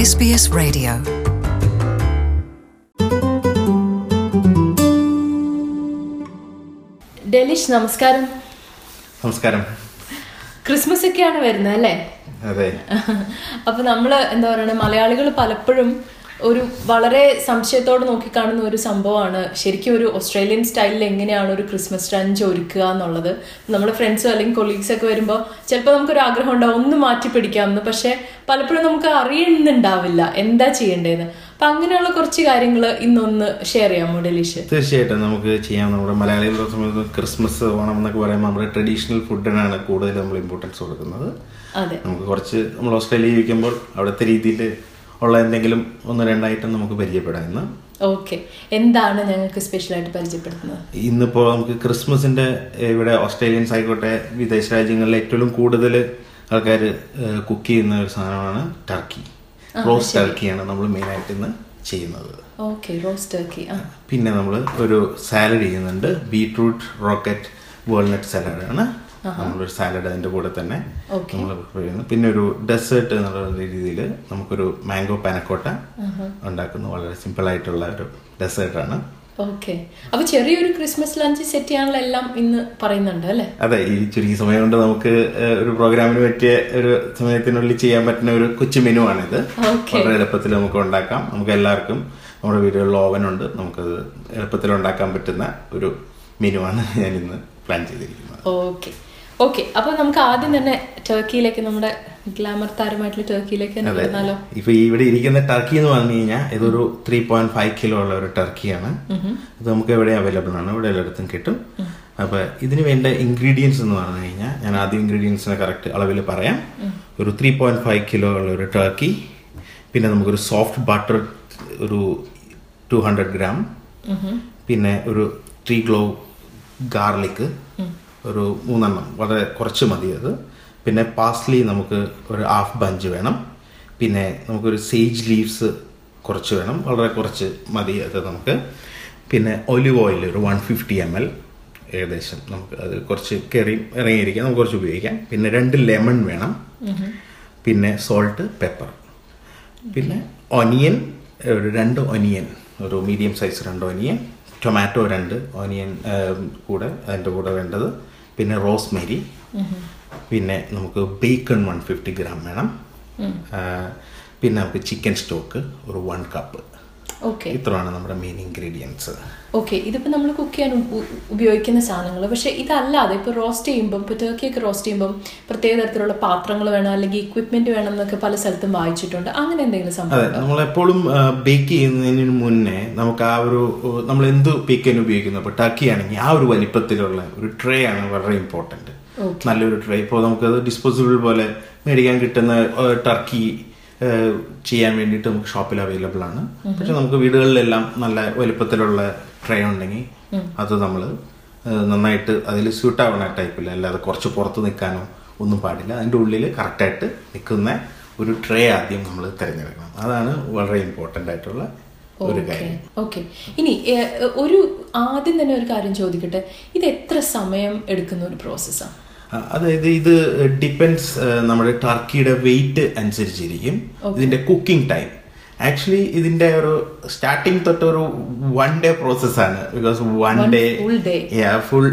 SBS Radio. Delitzsch നമസ്കാരം നമസ്കാരം Christmas ഒക്കെയാണ് വരുന്നത് അല്ലേ അതെ അപ്പൊ നമ്മള് എന്താ പറയുക മലയാളികൾ പലപ്പോഴും ഒരു വളരെ സംശയത്തോടെ നോക്കിക്കാണുന്ന ഒരു സംഭവമാണ് ശരിക്കും ഒരു ഓസ്ട്രേലിയൻ സ്റ്റൈലിൽ എങ്ങനെയാണ് ഒരു ക്രിസ്മസ് ലഞ്ച് ഒരുക്കുക എന്നുള്ളത് നമ്മുടെ ഫ്രണ്ട്സോ അല്ലെങ്കിൽ കൊളീഗ്സ് ഒക്കെ വരുമ്പോൾ ചിലപ്പോൾ നമുക്കൊരു ആഗ്രഹം ഉണ്ടാവും ഒന്ന് മാറ്റി പിടിക്കാമെന്ന് പക്ഷെ പലപ്പോഴും നമുക്ക് അറിയുന്നുണ്ടാവില്ല എന്താ ചെയ്യേണ്ടതെന്ന് അപ്പൊ അങ്ങനെയുള്ള കുറച്ച് കാര്യങ്ങൾ ഇന്നൊന്ന് ഷെയർ ചെയ്യാമോ ഡെലിഷ് തീർച്ചയായിട്ടും നമുക്ക് ചെയ്യാം നമ്മുടെ മലയാളികളുടെ സമയത്ത് ക്രിസ്മസ് ഓണം എന്നൊക്കെ പറയുമ്പോൾ നമ്മുടെ ട്രഡീഷണൽ ഫുഡിനാണ് കൂടുതൽ നമ്മൾ ഇമ്പോർട്ടൻസ് കൊടുക്കുന്നത് അതെ നമുക്ക് കുറച്ച് നമ്മൾ ഓസ്ട്രേലിയയിൽ ഇരിക്കുമ്പോൾ അവിടുത്തെ രീതിയിൽ ഉള്ള എന്തെങ്കിലും ഒന്ന് രണ്ടായിട്ടും നമുക്ക് പരിചയപ്പെടാം ഇന്ന് ഓക്കെ എന്താണ് ഞങ്ങൾക്ക് സ്പെഷ്യലായിട്ട് പരിചയപ്പെടുത്തുന്നത് ഇന്നിപ്പോൾ നമുക്ക് ക്രിസ്മസിന്റെ ഏഹ്, ഇവിടെ ഓസ്ട്രേലിയൻസ് ആയിക്കോട്ടെ വിദേശ രാജ്യങ്ങളിൽ ഏറ്റവും കൂടുതൽ ആൾക്കാർ കുക്ക് ചെയ്യുന്ന ഒരു സാധനമാണ് ടർക്കി റോസ് ടർക്കിയാണ് നമ്മൾ മെയിനായിട്ട് ഇന്ന് ചെയ്യുന്നത് ഓക്കെ റോസ്റ്റ് ടർക്കി ആ പിന്നെ നമ്മൾ ഒരു സാലഡ് ചെയ്യുന്നുണ്ട് ബീട്രൂട്ട് റോക്കറ്റ് വാൾനട്ട് സാലഡാണ് നമ്മളൊരു സാലഡ് അതിന്റെ കൂടെ തന്നെ Okay. നമ്മൾ ചെയ്യുന്നു പിന്നെ ഒരു ഡെസേർട്ട് എന്നുള്ള രീതിയിൽ നമുക്കൊരു മാംഗോ പാനക്കോട്ട ഉണ്ടാക്കുന്ന വളരെ സിമ്പിൾ ആയിട്ടുള്ള ഒരു ഡെസേർട്ടാണ് ഓക്കെ അപ്പൊ ചെറിയൊരു ക്രിസ്മസ് ലഞ്ച് സെറ്റ് ചെയ്യാനുള്ള എല്ലാം ഇന്ന് പറയുന്നുണ്ട് അല്ലേ അതെ ഈ ചുരുങ്ങിയ സമയം കൊണ്ട് നമുക്ക് ഏഹ്, ഒരു പ്രോഗ്രാമിന് പറ്റിയ ഒരു സമയത്തിനുള്ളിൽ ചെയ്യാൻ പറ്റുന്ന ഒരു കൊച്ചു മെനു ആണിത് Okay. വളരെ എളുപ്പത്തിൽ നമുക്ക് ഉണ്ടാക്കാം നമുക്ക് എല്ലാവർക്കും നമ്മുടെ വീടുകളിൽ ഓവൻ ഉണ്ട് നമുക്കത് എളുപ്പത്തിൽ ഉണ്ടാക്കാൻ പറ്റുന്ന ഒരു മെനു ആണ് ഞാൻ ഇന്ന് പ്ലാൻ ചെയ്തിരിക്കുന്നത് ഓക്കെ ഓക്കെ അപ്പൊ നമുക്ക് ആദ്യം തന്നെ ടർക്കിയിലേക്ക് നമ്മുടെ ഗ്ലാമർ താരമായിട്ടുള്ള ടർക്കിയിലേക്ക് തന്നെ അതെ വരുന്നാലോ ഇപ്പൊ ഈ ഇവിടെ ഇരിക്കുന്ന ടർക്കി എന്ന് പറഞ്ഞു കഴിഞ്ഞാൽ ഇതൊരു ത്രീ പോയിന്റ് ഫൈവ് കിലോ ഉള്ള ഒരു ടർക്കിയാണ് ഇത് നമുക്ക് എവിടെ അവൈലബിൾ ആണ് ഇവിടെ എല്ലായിടത്തും കിട്ടും അപ്പൊ ഇതിന് വേണ്ട ഇൻഗ്രീഡിയൻസ് എന്ന് പറഞ്ഞു കഴിഞ്ഞാൽ ഞാൻ ആദ്യം ഇൻഗ്രീഡിയൻസിനെ കറക്റ്റ് അളവിൽ പറയാം ഒരു ത്രീ പോയിന്റ് ഫൈവ് കിലോ ഉള്ള ഒരു ടർക്കി പിന്നെ നമുക്കൊരു സോഫ്റ്റ് ബട്ടർ ഒരു ടു ഹൺഡ്രഡ് ഗ്രാം പിന്നെ ഒരു ത്രീ ഗ്ലോ ഗാർലിക് ഒരു മൂന്നെണ്ണം വളരെ കുറച്ച് മതി അത് പിന്നെ പാസ്ലി നമുക്ക് ഒരു ഹാഫ് ബഞ്ച് വേണം പിന്നെ നമുക്കൊരു സേജ് ലീവ്സ് കുറച്ച് വേണം വളരെ കുറച്ച് മതി അത് നമുക്ക് പിന്നെ ഒലിവ് ഓയിൽ ഒരു വൺ ഫിഫ്റ്റി എം എൽ ഏകദേശം നമുക്ക് അത് കുറച്ച് കയറി ഇറങ്ങിയിരിക്കാം നമുക്ക് കുറച്ച് ഉപയോഗിക്കാം പിന്നെ രണ്ട് ലെമൺ വേണം പിന്നെ സോൾട്ട് പെപ്പർ പിന്നെ ഒനിയൻ ഒരു രണ്ട് ഒനിയൻ ഒരു മീഡിയം സൈസ് രണ്ട് ഒനിയൻ ടൊമാറ്റോ രണ്ട് ഒനിയൻ കൂടെ അതിൻ്റെ കൂടെ വേണ്ടത് പിന്നെ റോസ്മേരി പിന്നെ നമുക്ക് ബേക്കൺ വൺ ഫിഫ്റ്റി ഗ്രാം വേണം ആ, പിന്നെ നമുക്ക് ചിക്കൻ സ്റ്റോക്ക് ഒരു വൺ കപ്പ് ഓക്കെ ഇത്രയാണ് നമ്മുടെ മെയിൻ ഇൻഗ്രീഡിയൻസ് ഓക്കെ ഇതിപ്പോ നമ്മൾ കുക്ക് ചെയ്യാൻ ഉപ- ഉപയോഗിക്കുന്ന സാധനങ്ങൾ പക്ഷെ ഇതല്ലാതെ ഇപ്പൊ റോസ്റ്റ് ചെയ്യുമ്പോൾ ഇപ്പൊ ടർക്കി ഒക്കെ റോസ്റ്റ് ചെയ്യുമ്പോൾ പ്രത്യേക തരത്തിലുള്ള പാത്രങ്ങൾ വേണം അല്ലെങ്കിൽ ഇക്വിപ്മെന്റ് വേണം എന്നൊക്കെ പല സ്ഥലത്തും വായിച്ചിട്ടുണ്ട് അങ്ങനെ എന്തെങ്കിലും അതെ സംഭവം നമ്മളെപ്പോഴും ബേക്ക് ചെയ്യുന്നതിന് മുന്നേ നമുക്ക് ആ ഒരു നമ്മൾ എന്ത് ബേക്ക് ചെയ്യാൻ ഉപയോഗിക്കുന്നു അപ്പോൾ ടർക്കി ആണെങ്കിൽ ആ ഒരു വലിപ്പത്തിലുള്ള ഒരു ട്രേ ആണ് വളരെ ഇമ്പോർട്ടൻറ്റ് നല്ലൊരു ട്രേ ഇപ്പോൾ നമുക്കത് ഡിസ്പോസിബിൾ പോലെ മേടിക്കാൻ കിട്ടുന്ന ഏഹ്, ടർക്കി ഏഹ്, ചെയ്യാൻ വേണ്ടിയിട്ട് നമുക്ക് ഷോപ്പിൽ അവൈലബിൾ ആണ് പക്ഷെ നമുക്ക് വീടുകളിലെല്ലാം നല്ല വലിപ്പത്തിലുള്ള ട്രേ ഉണ്ടെങ്കിൽ അത് നമ്മൾ നന്നായിട്ട് അതിൽ സ്യൂട്ട് ആവുന്ന ടൈപ്പിൽ അല്ലാതെ കുറച്ച് പുറത്ത് നിൽക്കാനോ ഒന്നും പാടില്ല അതിൻ്റെ ഉള്ളിൽ കറക്റ്റായിട്ട് നിൽക്കുന്ന ഒരു ട്രേ ആദ്യം നമ്മൾ തിരഞ്ഞെടുക്കണം അതാണ് വളരെ ഇമ്പോർട്ടൻ്റ് ആയിട്ടുള്ള ഒരു കാര്യം ഓക്കെ ഇനി ഏഹ്, ഒരു ആദ്യം തന്നെ ഒരു കാര്യം ചോദിക്കട്ടെ ഇത് എത്ര സമയം എടുക്കുന്ന ഒരു പ്രോസസ്സാണ് ആ, അതായത് ഇത് ഡിപ്പെൻസ് നമ്മുടെ ടർക്കിയുടെ വെയിറ്റ് അനുസരിച്ചിരിക്കും ഇതിന്റെ കുക്കിംഗ് ടൈം ആക്ച്വലി ഇതിന്റെ ഒരു സ്റ്റാർട്ടിങ് തൊട്ട് ഒരു വൺ ഡേ പ്രോസസ്സാണ് because one One day full day. Full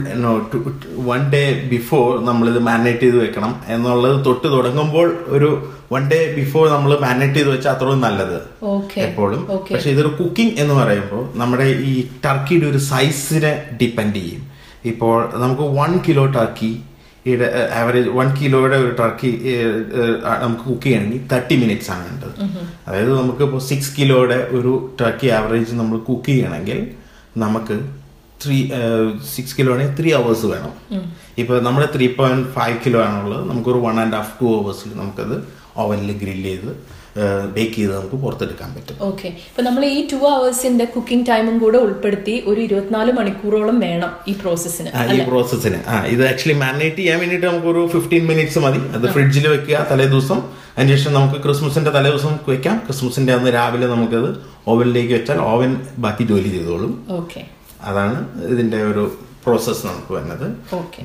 one day before നമ്മളിത് മാരിനേറ്റ് ചെയ്ത് വെക്കണം എന്നുള്ളത് തൊട്ട് തുടങ്ങുമ്പോൾ ഒരു വൺ ഡേ ബിഫോർ നമ്മൾ മാരിനേറ്റ് ചെയ്ത് വെച്ചാൽ അത്രയും നല്ലത് Okay. എപ്പോഴും Okay. പക്ഷെ ഇതൊരു കുക്കിംഗ് എന്ന് പറയുമ്പോൾ നമ്മുടെ ഈ ടർക്കിയുടെ ഒരു സൈസിനെ ഡിപ്പെൻഡ് ചെയ്യും ഇപ്പോൾ നമുക്ക് one kilo turkey average one കിലോയുടെ ഒരു ടർക്കി നമുക്ക് കുക്ക് ചെയ്യണമെങ്കിൽ തേർട്ടി മിനിറ്റ്സ് ആണ് വേണ്ടത് അതായത് നമുക്ക് ഇപ്പോൾ സിക്സ് കിലോയുടെ ഒരു ടർക്കി ആവറേജ് നമ്മൾ കുക്ക് ചെയ്യണമെങ്കിൽ നമുക്ക് ത്രീ സിക്സ് കിലോ ആണെങ്കിൽ ത്രീ അവേഴ്സ് വേണം ഇപ്പോൾ നമ്മുടെ ത്രീ പോയിന്റ് ഫൈവ് കിലോ ആണുള്ളത് നമുക്കൊരു വൺ ആൻഡ് ഹാഫ് ടു അവേഴ്സിൽ നമുക്കത് ഓവനിൽ ഗ്രില്ല് ചെയ്ത് ബേക്ക് ചെയ്ത് നമുക്ക് പുറത്തെടുക്കാൻ പറ്റും ഓക്കെ ഇപ്പൊ നമ്മൾ ഈ ടു അവേഴ്സിന്റെ കുക്കിംഗ് ടൈമും കൂടെ ഉൾപ്പെടുത്തി ഒരു ഇരുപത്തിനാല് മണിക്കൂറോളം വേണം ഈ പ്രോസസ്സിന് ആ, ഈ പ്രോസസ്സിന് ആ ഇത് ആക്ച്വലി മാരിനേറ്റ് ചെയ്യാൻ വേണ്ടിയിട്ട് നമുക്കൊരു ഫിഫ്റ്റീൻ മിനിറ്റ്സ് മതി അത് ഫ്രിഡ്ജിൽ വെക്കുക തലേ ദിവസം അതിനുശേഷം നമുക്ക് ക്രിസ്മസിന്റെ തലേ ദിവസം വെക്കാം ക്രിസ്മസിന്റെ അന്ന് രാവിലെ നമുക്കത് ഓവനിലേക്ക് വെച്ചാൽ ഓവൻ ബാക്കി ജോലി ചെയ്തോളും ഓക്കെ അതാണ് ഇതിന്റെ ഒരു പ്രോസസ്സ് നമുക്ക് വരുന്നത് ഓക്കെ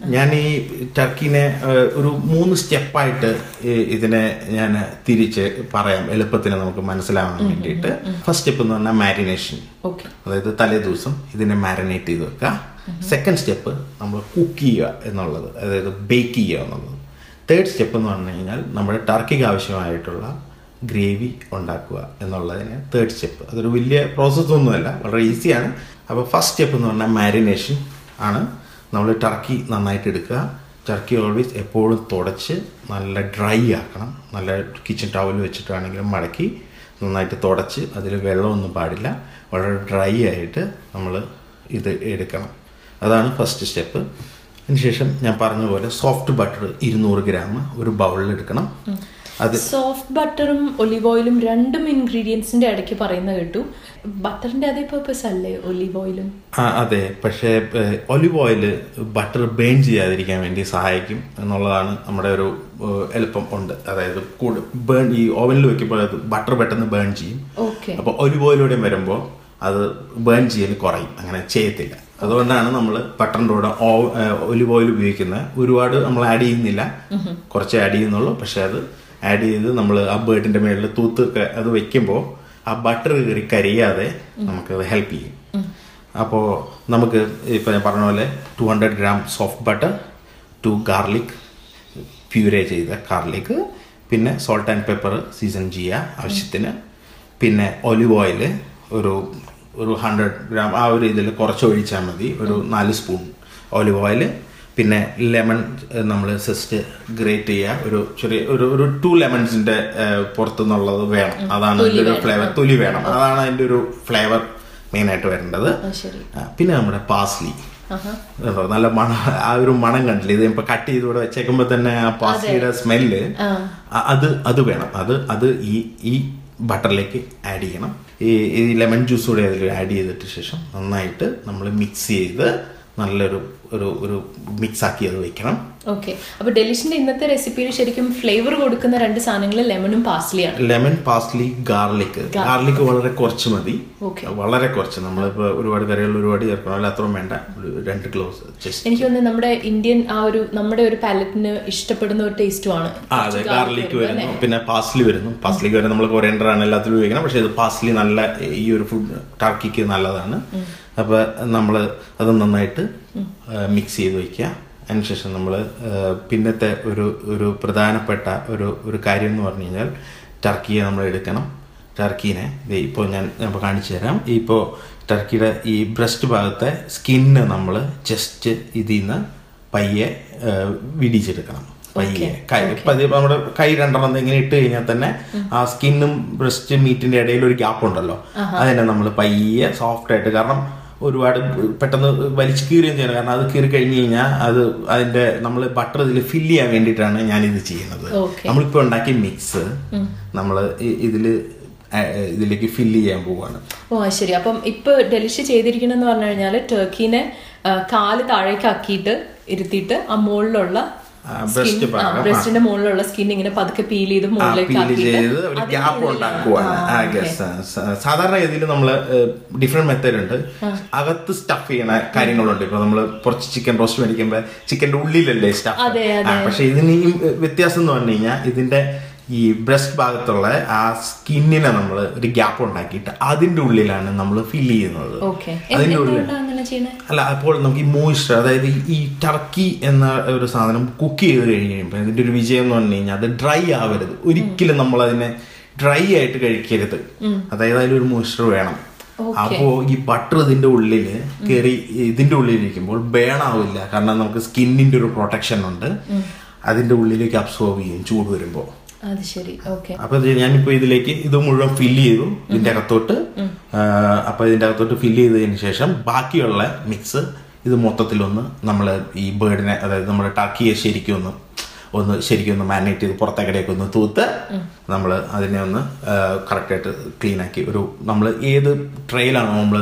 ഞാൻ ഈ ടർക്കിനെ ഏഹ്, ഒരു മൂന്ന് സ്റ്റെപ്പായിട്ട് ഇതിനെ ഞാൻ തിരിച്ച് പറയാം എളുപ്പത്തിന് നമുക്ക് മനസ്സിലാവാൻ വേണ്ടിയിട്ട് ഫസ്റ്റ് സ്റ്റെപ്പ് എന്ന് പറഞ്ഞാൽ മാരിനേഷൻ ഓക്കെ അതായത് തലേ ദിവസം ഇതിനെ മാരിനേറ്റ് ചെയ്ത് വെക്കുക സെക്കൻഡ് സ്റ്റെപ്പ് നമ്മൾ കുക്ക് ചെയ്യുക എന്നുള്ളത് അതായത് ബേക്ക് ചെയ്യുക എന്നുള്ളത് തേർഡ് സ്റ്റെപ്പ് എന്ന് പറഞ്ഞു കഴിഞ്ഞാൽ നമ്മുടെ ടർക്കിക്ക് ആവശ്യമായിട്ടുള്ള ഗ്രേവി ഉണ്ടാക്കുക എന്നുള്ളതിന് തേർഡ് സ്റ്റെപ്പ് അതൊരു വലിയ പ്രോസസ്സ് ഒന്നുമല്ല വളരെ ഈസിയാണ് അപ്പോൾ ഫസ്റ്റ് സ്റ്റെപ്പ് എന്ന് പറഞ്ഞാൽ മാരിനേഷൻ ആണ് നമ്മൾ ടർക്കി നന്നായിട്ട് എടുക്കുക ടർക്കി ഓൾവേസ് എപ്പോഴും തുടച്ച് നല്ല ഡ്രൈ ആക്കണം നല്ല കിച്ചൺ ടവൽ വെച്ചിട്ടാണെങ്കിലും മടക്കി നന്നായിട്ട് തുടച്ച് അതിൽ വെള്ളമൊന്നും പാടില്ല വളരെ ഡ്രൈ ആയിട്ട് നമ്മൾ ഇത് എടുക്കണം അതാണ് ഫസ്റ്റ് സ്റ്റെപ്പ് അതിനുശേഷം ഞാൻ പറഞ്ഞ പോലെ സോഫ്റ്റ് ബട്ടർ ഇരുന്നൂറ് ഗ്രാം ഒരു ബൗളിൽ എടുക്കണം അത് സോഫ്റ്റ് ബട്ടറും ഒലിവ് ഓയിലും രണ്ടും ഇൻഗ്രീഡിയൻസിന്റെ ഇടയ്ക്ക് പറയുന്ന കേട്ടു ബട്ടറിന്റെ അതേ പർപ്പസ് അല്ലേ ഒലിവ് ഓയിലും ആ, അതെ പക്ഷേ ഒലിവ് ഓയിൽ ബട്ടർ ബേൺ ചെയ്യാതിരിക്കാൻ വേണ്ടി സഹായിക്കും എന്നുള്ളതാണ് നമ്മുടെ ഒരു ഏഹ്, എളുപ്പം ഉണ്ട് അതായത് ബേൺ ഈ ഓവനിൽ വെക്കുമ്പോൾ അത് ബട്ടർ പെട്ടെന്ന് ബേൺ ചെയ്യും ഓക്കെ അപ്പോൾ ഒലിവ് ഓയിലൂടെ വരുമ്പോൾ അത് ബേൺ ചെയ്യൽ കുറയും അങ്ങനെ ചെയ്യത്തില്ല അതുകൊണ്ടാണ് നമ്മൾ ബട്ടറിൻ്റെ കൂടെ ഒലിവ് ഓയിൽ ഉപയോഗിക്കുന്നത് ഒരുപാട് നമ്മൾ ആഡ് ചെയ്യുന്നില്ല കുറച്ച് ആഡ് ചെയ്യുന്നുള്ളൂ പക്ഷെ അത് ആഡ് ചെയ്ത് നമ്മൾ ആ ബേർഡിന്റെ മേളിൽ തൂത്ത് ഒക്കെ അത് വെക്കുമ്പോൾ ആ ബട്ടർ കയറി കരിയാതെ നമുക്കത് ഹെൽപ്പ് ചെയ്യും അപ്പോൾ നമുക്ക് ഇപ്പം ഞാൻ പറഞ്ഞ പോലെ two hundred gram soft butter two garlic puree ചെയ്ത ഗാർലിക് പിന്നെ സോൾട്ട് ആൻഡ് പെപ്പർ സീസൺ ചെയ്യുക ആവശ്യത്തിന് പിന്നെ ഒലിവ് ഓയിൽ ഒരു ഒരു ഹൺഡ്രഡ് ഗ്രാം ആ ഒരു ഇതിൽ കുറച്ച് ഒഴിച്ചാൽ മതി ഒരു നാല് സ്പൂൺ ഒലിവ് ഓയിൽ പിന്നെ ലെമൺ നമ്മൾ ജസ്റ്റ് ഗ്രേറ്റ് ചെയ്യുക ഒരു ചെറിയ ഒരു ഒരു ടു ലെമൺസിന്റെ പുറത്തുനിന്നുള്ളത് വേണം അതാണ് അതിന്റെ ഒരു ഫ്ലേവർ തൊലി വേണം അതാണ് അതിന്റെ ഒരു ഫ്ലേവർ മെയിൻ ആയിട്ട് വരേണ്ടത് ആ, ശരി ആ, പിന്നെ നമ്മുടെ പാസ്ലി ആഹാ. കേട്ടോ, നല്ല മണം ആ ഒരു മണം കണ്ടില്ല ഇത് ഇപ്പൊ കട്ട് ചെയ്ത് ഇവിടെ വെച്ചേക്കുമ്പോ തന്നെ ആ പാസ്ലിയുടെ സ്മെല്ല് ആ. അത് അത് വേണം അത് അത് ഈ ഈ ബട്ടറിലേക്ക് ആഡ് ചെയ്യണം ഈ ഈ ലെമൺ ജ്യൂസ് കൂടെ അതിൽ ആഡ് ചെയ്തിട്ട് ശേഷം നന്നായിട്ട് നമ്മൾ മിക്സ് ചെയ്ത് നല്ലൊരു ഒരു ഒരു മിക്സ് ആക്കി അത് വെക്കണം ഓക്കെ അപ്പൊ ഡെലിഷിന്റെ ഇന്നത്തെ റെസിപ്പിയിൽ ശരിക്കും ഫ്ലേവർ കൊടുക്കുന്ന രണ്ട് സാധനങ്ങൾ ലെമണും പാസ്ലിയാണ് ലെമൺ പാസ്ലി ഗാർലിക് ഗാർലിക് വളരെ കുറച്ച് മതി Okay. വളരെ കുറച്ച് നമ്മളിപ്പോ ഒരുപാട് കറികളിൽ ഒരുപാട് ചേർക്കണം അല്ല അത്രയും വേണ്ട ഒരു രണ്ട് ക്ലോസ് ജസ്റ്റ് എനിക്ക് തോന്നുന്നത് നമ്മുടെ ഇന്ത്യൻ ആ ഒരു നമ്മുടെ ഒരു പാലറ്റിന് ഇഷ്ടപ്പെടുന്ന ഒരു ടേസ്റ്റുമാണ് ആ അതെ ഗാർലിക് വരുന്നു പിന്നെ പാസ്ലി വരുന്നു പാസ്ലിക്ക് വരെ നമ്മൾ കൊറിയൻഡർ ആണ് എല്ലാത്തിലും ഉപയോഗിക്കണം പക്ഷെ ഇത് പാസ്ലി നല്ല ഈ ഒരു ഫുഡ് ടർക്കിക്ക് നല്ലതാണ് അപ്പൊ നമ്മൾ അത് നന്നായിട്ട് മിക്സ് ചെയ്ത് വയ്ക്കുക അതിനുശേഷം നമ്മൾ പിന്നത്തെ ഒരു ഒരു പ്രധാനപ്പെട്ട ഒരു ഒരു കാര്യം എന്ന് പറഞ്ഞു കഴിഞ്ഞാൽ ടർക്കിയെ നമ്മൾ എടുക്കണം ടർക്കീനെ ദേ ഇപ്പോൾ ഞാൻ ഇപ്പോൾ കാണിച്ചു തരാം ഇപ്പോൾ ടർക്കിയുടെ ഈ ബ്രസ്റ്റ് ഭാഗത്തെ സ്കിന്ന് നമ്മൾ ജസ്റ്റ് ഇതിൽ നിന്ന് പയ്യെ ആ, വിടിച്ചെടുക്കണം പയ്യെ കൈ ഇപ്പൊ അത് നമ്മുടെ കൈ രണ്ടെണ്ണം ഇങ്ങനെ ഇട്ട് കഴിഞ്ഞാൽ തന്നെ ആ സ്കിന്നും ബ്രസ്റ്റ് മീറ്റിന്റെ ഇടയിൽ ഒരു ഗ്യാപ്പ് ഉണ്ടല്ലോ അതിനെ നമ്മൾ പയ്യെ സോഫ്റ്റ് ആയിട്ട് കാരണം ഒരുപാട് പെട്ടെന്ന് വലിച്ചു കീറുകയും ചെയ്യണം കാരണം അത് കീറി കഴിഞ്ഞ് കഴിഞ്ഞാൽ അത് അതിന്റെ നമ്മൾ ബട്ടർ ഇതിൽ ഫില്ല് ചെയ്യാൻ വേണ്ടിയിട്ടാണ് ഞാൻ ഇത് ചെയ്യുന്നത് Okay. നമ്മളിപ്പോ ഉണ്ടാക്കിയ മിക്സ് നമ്മൾ ഇതില് ആ- ഇതിലേക്ക് ഫില്ല് ചെയ്യാൻ പോവാണ് ഓ അത് ശരി അപ്പം ഇപ്പൊ ഡെലിഷ് ചെയ്തിരിക്കണെന്ന് പറഞ്ഞു കഴിഞ്ഞാൽ ടർക്കീനെ ആ, കാല് താഴേക്ക് ആക്കിയിട്ട് ഇരുത്തിയിട്ട് ആ മുകളിലുള്ള ആ, breast ഭാഗം, ആ. ബ്രസ്റ്റിന്റെ മുകളിലുള്ള സ്കിൻ ഇങ്ങനെ പതുക്കെ പീൽ ചെയ്ത് മുകളിലേക്ക് പീല് ചെയ്ത് ഒരു ആക്കിയിട്ട് ഗ്യാപ്പ് ഉണ്ടാക്കുവാണ് ആ, yes. സ- സാധാരണ ഗതിയിൽ നമ്മള് ഡിഫറെന്റ് മെത്തേഡ് ഉണ്ട് അകത്ത് സ്റ്റഫ് ചെയ്യണ കാര്യങ്ങളുണ്ട് ഇപ്പൊ നമ്മള് കുറച്ച് ചിക്കൻ റോസ്റ്റ് മേടിക്കുമ്പോ ചിക്കന്റെ ഉള്ളിലല്ലേ സ്റ്റഫ് അതെ, അതെ. പക്ഷെ ഇതിന് ഈ വ്യത്യാസം എന്ന് പറഞ്ഞു കഴിഞ്ഞാൽ ഇതിന്റെ ഈ ബ്രസ്റ്റ് ഭാഗത്തുള്ള ആ സ്കിന്നിനെ നമ്മൾ ഒരു ഗ്യാപ്പ് ഉണ്ടാക്കിയിട്ട് അതിന്റെ ഉള്ളിലാണ് നമ്മൾ ഫില്ല് ചെയ്യുന്നത് ഓക്കെ അതിന്റെ ഉള്ളിൽ എന്തുകൊണ്ടാണ് അങ്ങനെ ചെയ്യുന്നത് അല്ല അപ്പോൾ നമുക്ക് ഈ മോയിസ്ചർ അതായത് ഈ ടർക്കി എന്ന ഒരു സാധനം കുക്ക് ചെയ്ത് കഴിഞ്ഞ് കഴിയുമ്പോൾ ഇതിന്റെ ഒരു വിജയം എന്ന് പറഞ്ഞു കഴിഞ്ഞാൽ അത് ഡ്രൈ ആവരുത് ഒരിക്കലും നമ്മൾ അതിനെ ഡ്രൈ ആയിട്ട് കഴിക്കരുത് അതായത് അതിലൊരു മോയിസ്ചർ വേണം അപ്പോ ഈ ബട്ടർ ഇതിന്റെ ഉള്ളില് കയറി ഇതിന്റെ ഉള്ളിലിരിക്കുമ്പോൾ ബേണാവില്ല കാരണം നമുക്ക് സ്കിന്നിന്റെ ഒരു പ്രൊട്ടക്ഷൻ ഉണ്ട് അതിന്റെ ഉള്ളിലേക്ക് അബ്സോർവ് ചെയ്യും ചൂട് വരുമ്പോൾ അത് ശരി ഓക്കെ അപ്പൊ ഇത് ഞാനിപ്പോ ഇതിലേക്ക് ഇത് മുഴുവൻ ഫില്ല് ചെയ്തു ഇതിന്റെ അകത്തോട്ട് ആ, അപ്പൊ ഇതിന്റെ അകത്തോട്ട് ഫില്ല് ചെയ്തതിന് ശേഷം ബാക്കിയുള്ള മിക്സ് ഇത് മൊത്തത്തിലൊന്ന് നമ്മൾ ഈ ബേർഡിനെ അതായത് നമ്മുടെ ടർക്കിയെ ശരിക്കും ഒന്ന് ഒന്ന് ശരിക്കും ഒന്ന് മാരിനേറ്റ് ചെയ്ത് പുറത്തേക്കടയൊക്കെ ഒന്ന് തൂത്ത് നമ്മൾ അതിനെ ഒന്ന് കറക്റ്റായിട്ട് ക്ലീൻ ആക്കി ഒരു നമ്മൾ ഏത് ട്രെയിലാണോ നമ്മൾ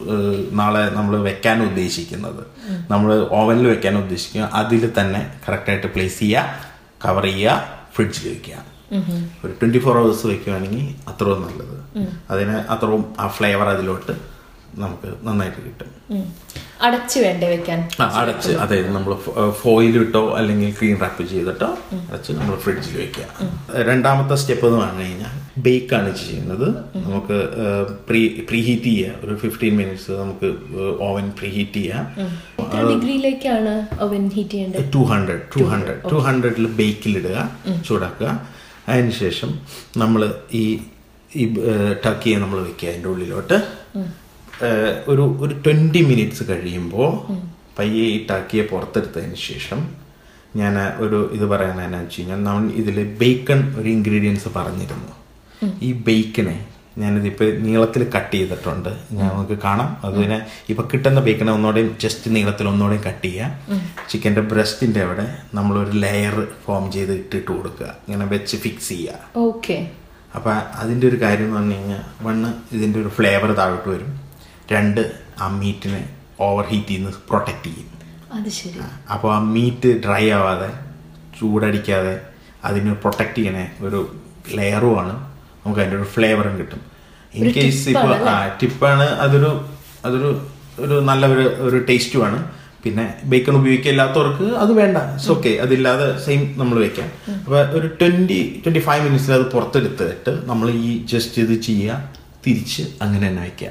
നാളെ നമ്മൾ വെക്കാൻ ഉദ്ദേശിക്കുന്നത് നമ്മൾ ഓവനിൽ വെക്കാൻ ഉദ്ദേശിക്കുക അതിൽ തന്നെ കറക്റ്റായിട്ട് പ്ലേസ് ചെയ്യുക കവർ ചെയ്യുക ഫ്രിഡ്ജിൽ വെക്കുക ഒരു ട്വന്റി ഫോർ അവേഴ്സ് വെക്കുകയാണെങ്കിൽ അത്രയും നല്ലത് അതിന് അത്രയും ആ ഫ്ലേവർ അതിലോട്ട് നമുക്ക് നന്നായിട്ട് കിട്ടും അടച്ചു വേണ്ടേ വെക്കാൻ ആ, അടച്ച് അതായത് നമ്മൾ ഫോയിലിട്ടോ അല്ലെങ്കിൽ ക്രീം റാപ്പ് ചെയ്തിട്ടോ അടച്ച് നമ്മൾ ഫ്രിഡ്ജിൽ വെക്കുക രണ്ടാമത്തെ സ്റ്റെപ്പ് എന്ന് പറഞ്ഞു കഴിഞ്ഞാൽ ബേക്കാണ് ചെയ്യുന്നത് നമുക്ക് പ്രീ പ്രീ ഹീറ്റ് ചെയ്യുക ഒരു ഫിഫ്റ്റീൻ മിനിറ്റ്സ് നമുക്ക് ഓവൻ പ്രീ ഹീറ്റ് ചെയ്യാം എത്ര ഡിഗ്രിയിലേക്കാണ് ഓവൻ ഹീറ്റ് ചെയ്യേണ്ടത് two hundred two hundred two ഹൺഡ്രഡിൽ ബേക്കിലിടുക ചൂടാക്കുക അതിനുശേഷം നമ്മൾ ഈ ഈ ടർക്കിയെ നമ്മൾ വെക്കുക അതിൻ്റെ ഉള്ളിലോട്ട് ഏഹ്, ഒരു ഒരു ട്വൻറ്റി മിനിറ്റ്സ് കഴിയുമ്പോൾ പയ്യെ ഈ ടർക്കിയെ പുറത്തെടുത്തതിന് ശേഷം ഞാൻ ഒരു ഇത് പറയാൻ എന്നാ വെച്ച് കഴിഞ്ഞാൽ നമ്മൾ ഇതിൽ ബേക്കൺ ഒരു ഇൻഗ്രീഡിയൻസ് പറഞ്ഞിരുന്നു ഈ ബേക്കനെ ഞാനിതിപ്പോൾ നീളത്തിൽ കട്ട് ചെയ്തിട്ടുണ്ട് ഞാൻ നമുക്ക് കാണാം അതിനെ ഇപ്പൊ കിട്ടുന്ന ബേക്കനെ ഒന്നുകൂടെയും ജസ്റ്റ് നീളത്തിൽ ഒന്നുകൂടെയും കട്ട് ചെയ്യുക ചിക്കൻ്റെ ബ്രസ്റ്റിൻ്റെ അവിടെ നമ്മളൊരു ലെയർ ഫോം ചെയ്ത് ഇട്ടിട്ട് കൊടുക്കുക ഇങ്ങനെ വെച്ച് ഫിക്സ് ചെയ്യുക ഓക്കെ അപ്പം അതിൻ്റെ ഒരു കാര്യം എന്ന് പറഞ്ഞു കഴിഞ്ഞാൽ വണ്ണ് ഇതിൻ്റെ ഒരു ഫ്ലേവർ താഴോട്ട് വരും രണ്ട് ആ മീറ്റിനെ ഓവർ ഹീറ്റ് ചെയ്യുന്ന പ്രൊട്ടക്റ്റ് ചെയ്യും അത് ശരി അപ്പോൾ ആ മീറ്റ് ഡ്രൈ ആവാതെ ചൂടടിക്കാതെ അതിന് പ്രൊട്ടക്റ്റ് ചെയ്യണ ഒരു ലെയറുമാണ് നമുക്ക് അതിൻ്റെ ഒരു ഫ്ലേവറും കിട്ടും ഇൻ ഒരു കേസ് ഇപ്പോൾ ടിപ്പാണ് ആ ടിപ്പാണ് അതൊരു അതൊരു ഒരു നല്ല ഒരു ഒരു ടേസ്റ്റുമാണ് പിന്നെ ബേക്കൺ ഉപയോഗിക്കില്ലാത്തവർക്ക് അത് വേണ്ട ഇറ്റ്സ് ഓക്കെ അതില്ലാതെ സെയിം നമ്മൾ വെക്കാം അപ്പോൾ ഒരു ട്വൻറ്റി ട്വൻറ്റി ഫൈവ് മിനിറ്റ്സിൽ അത് പുറത്തെടുത്തിട്ട് നമ്മൾ ഈ ജസ്റ്റ് ഇത് ചെയ്യുക തിരിച്ച് അങ്ങനെ തന്നെ വയ്ക്കുക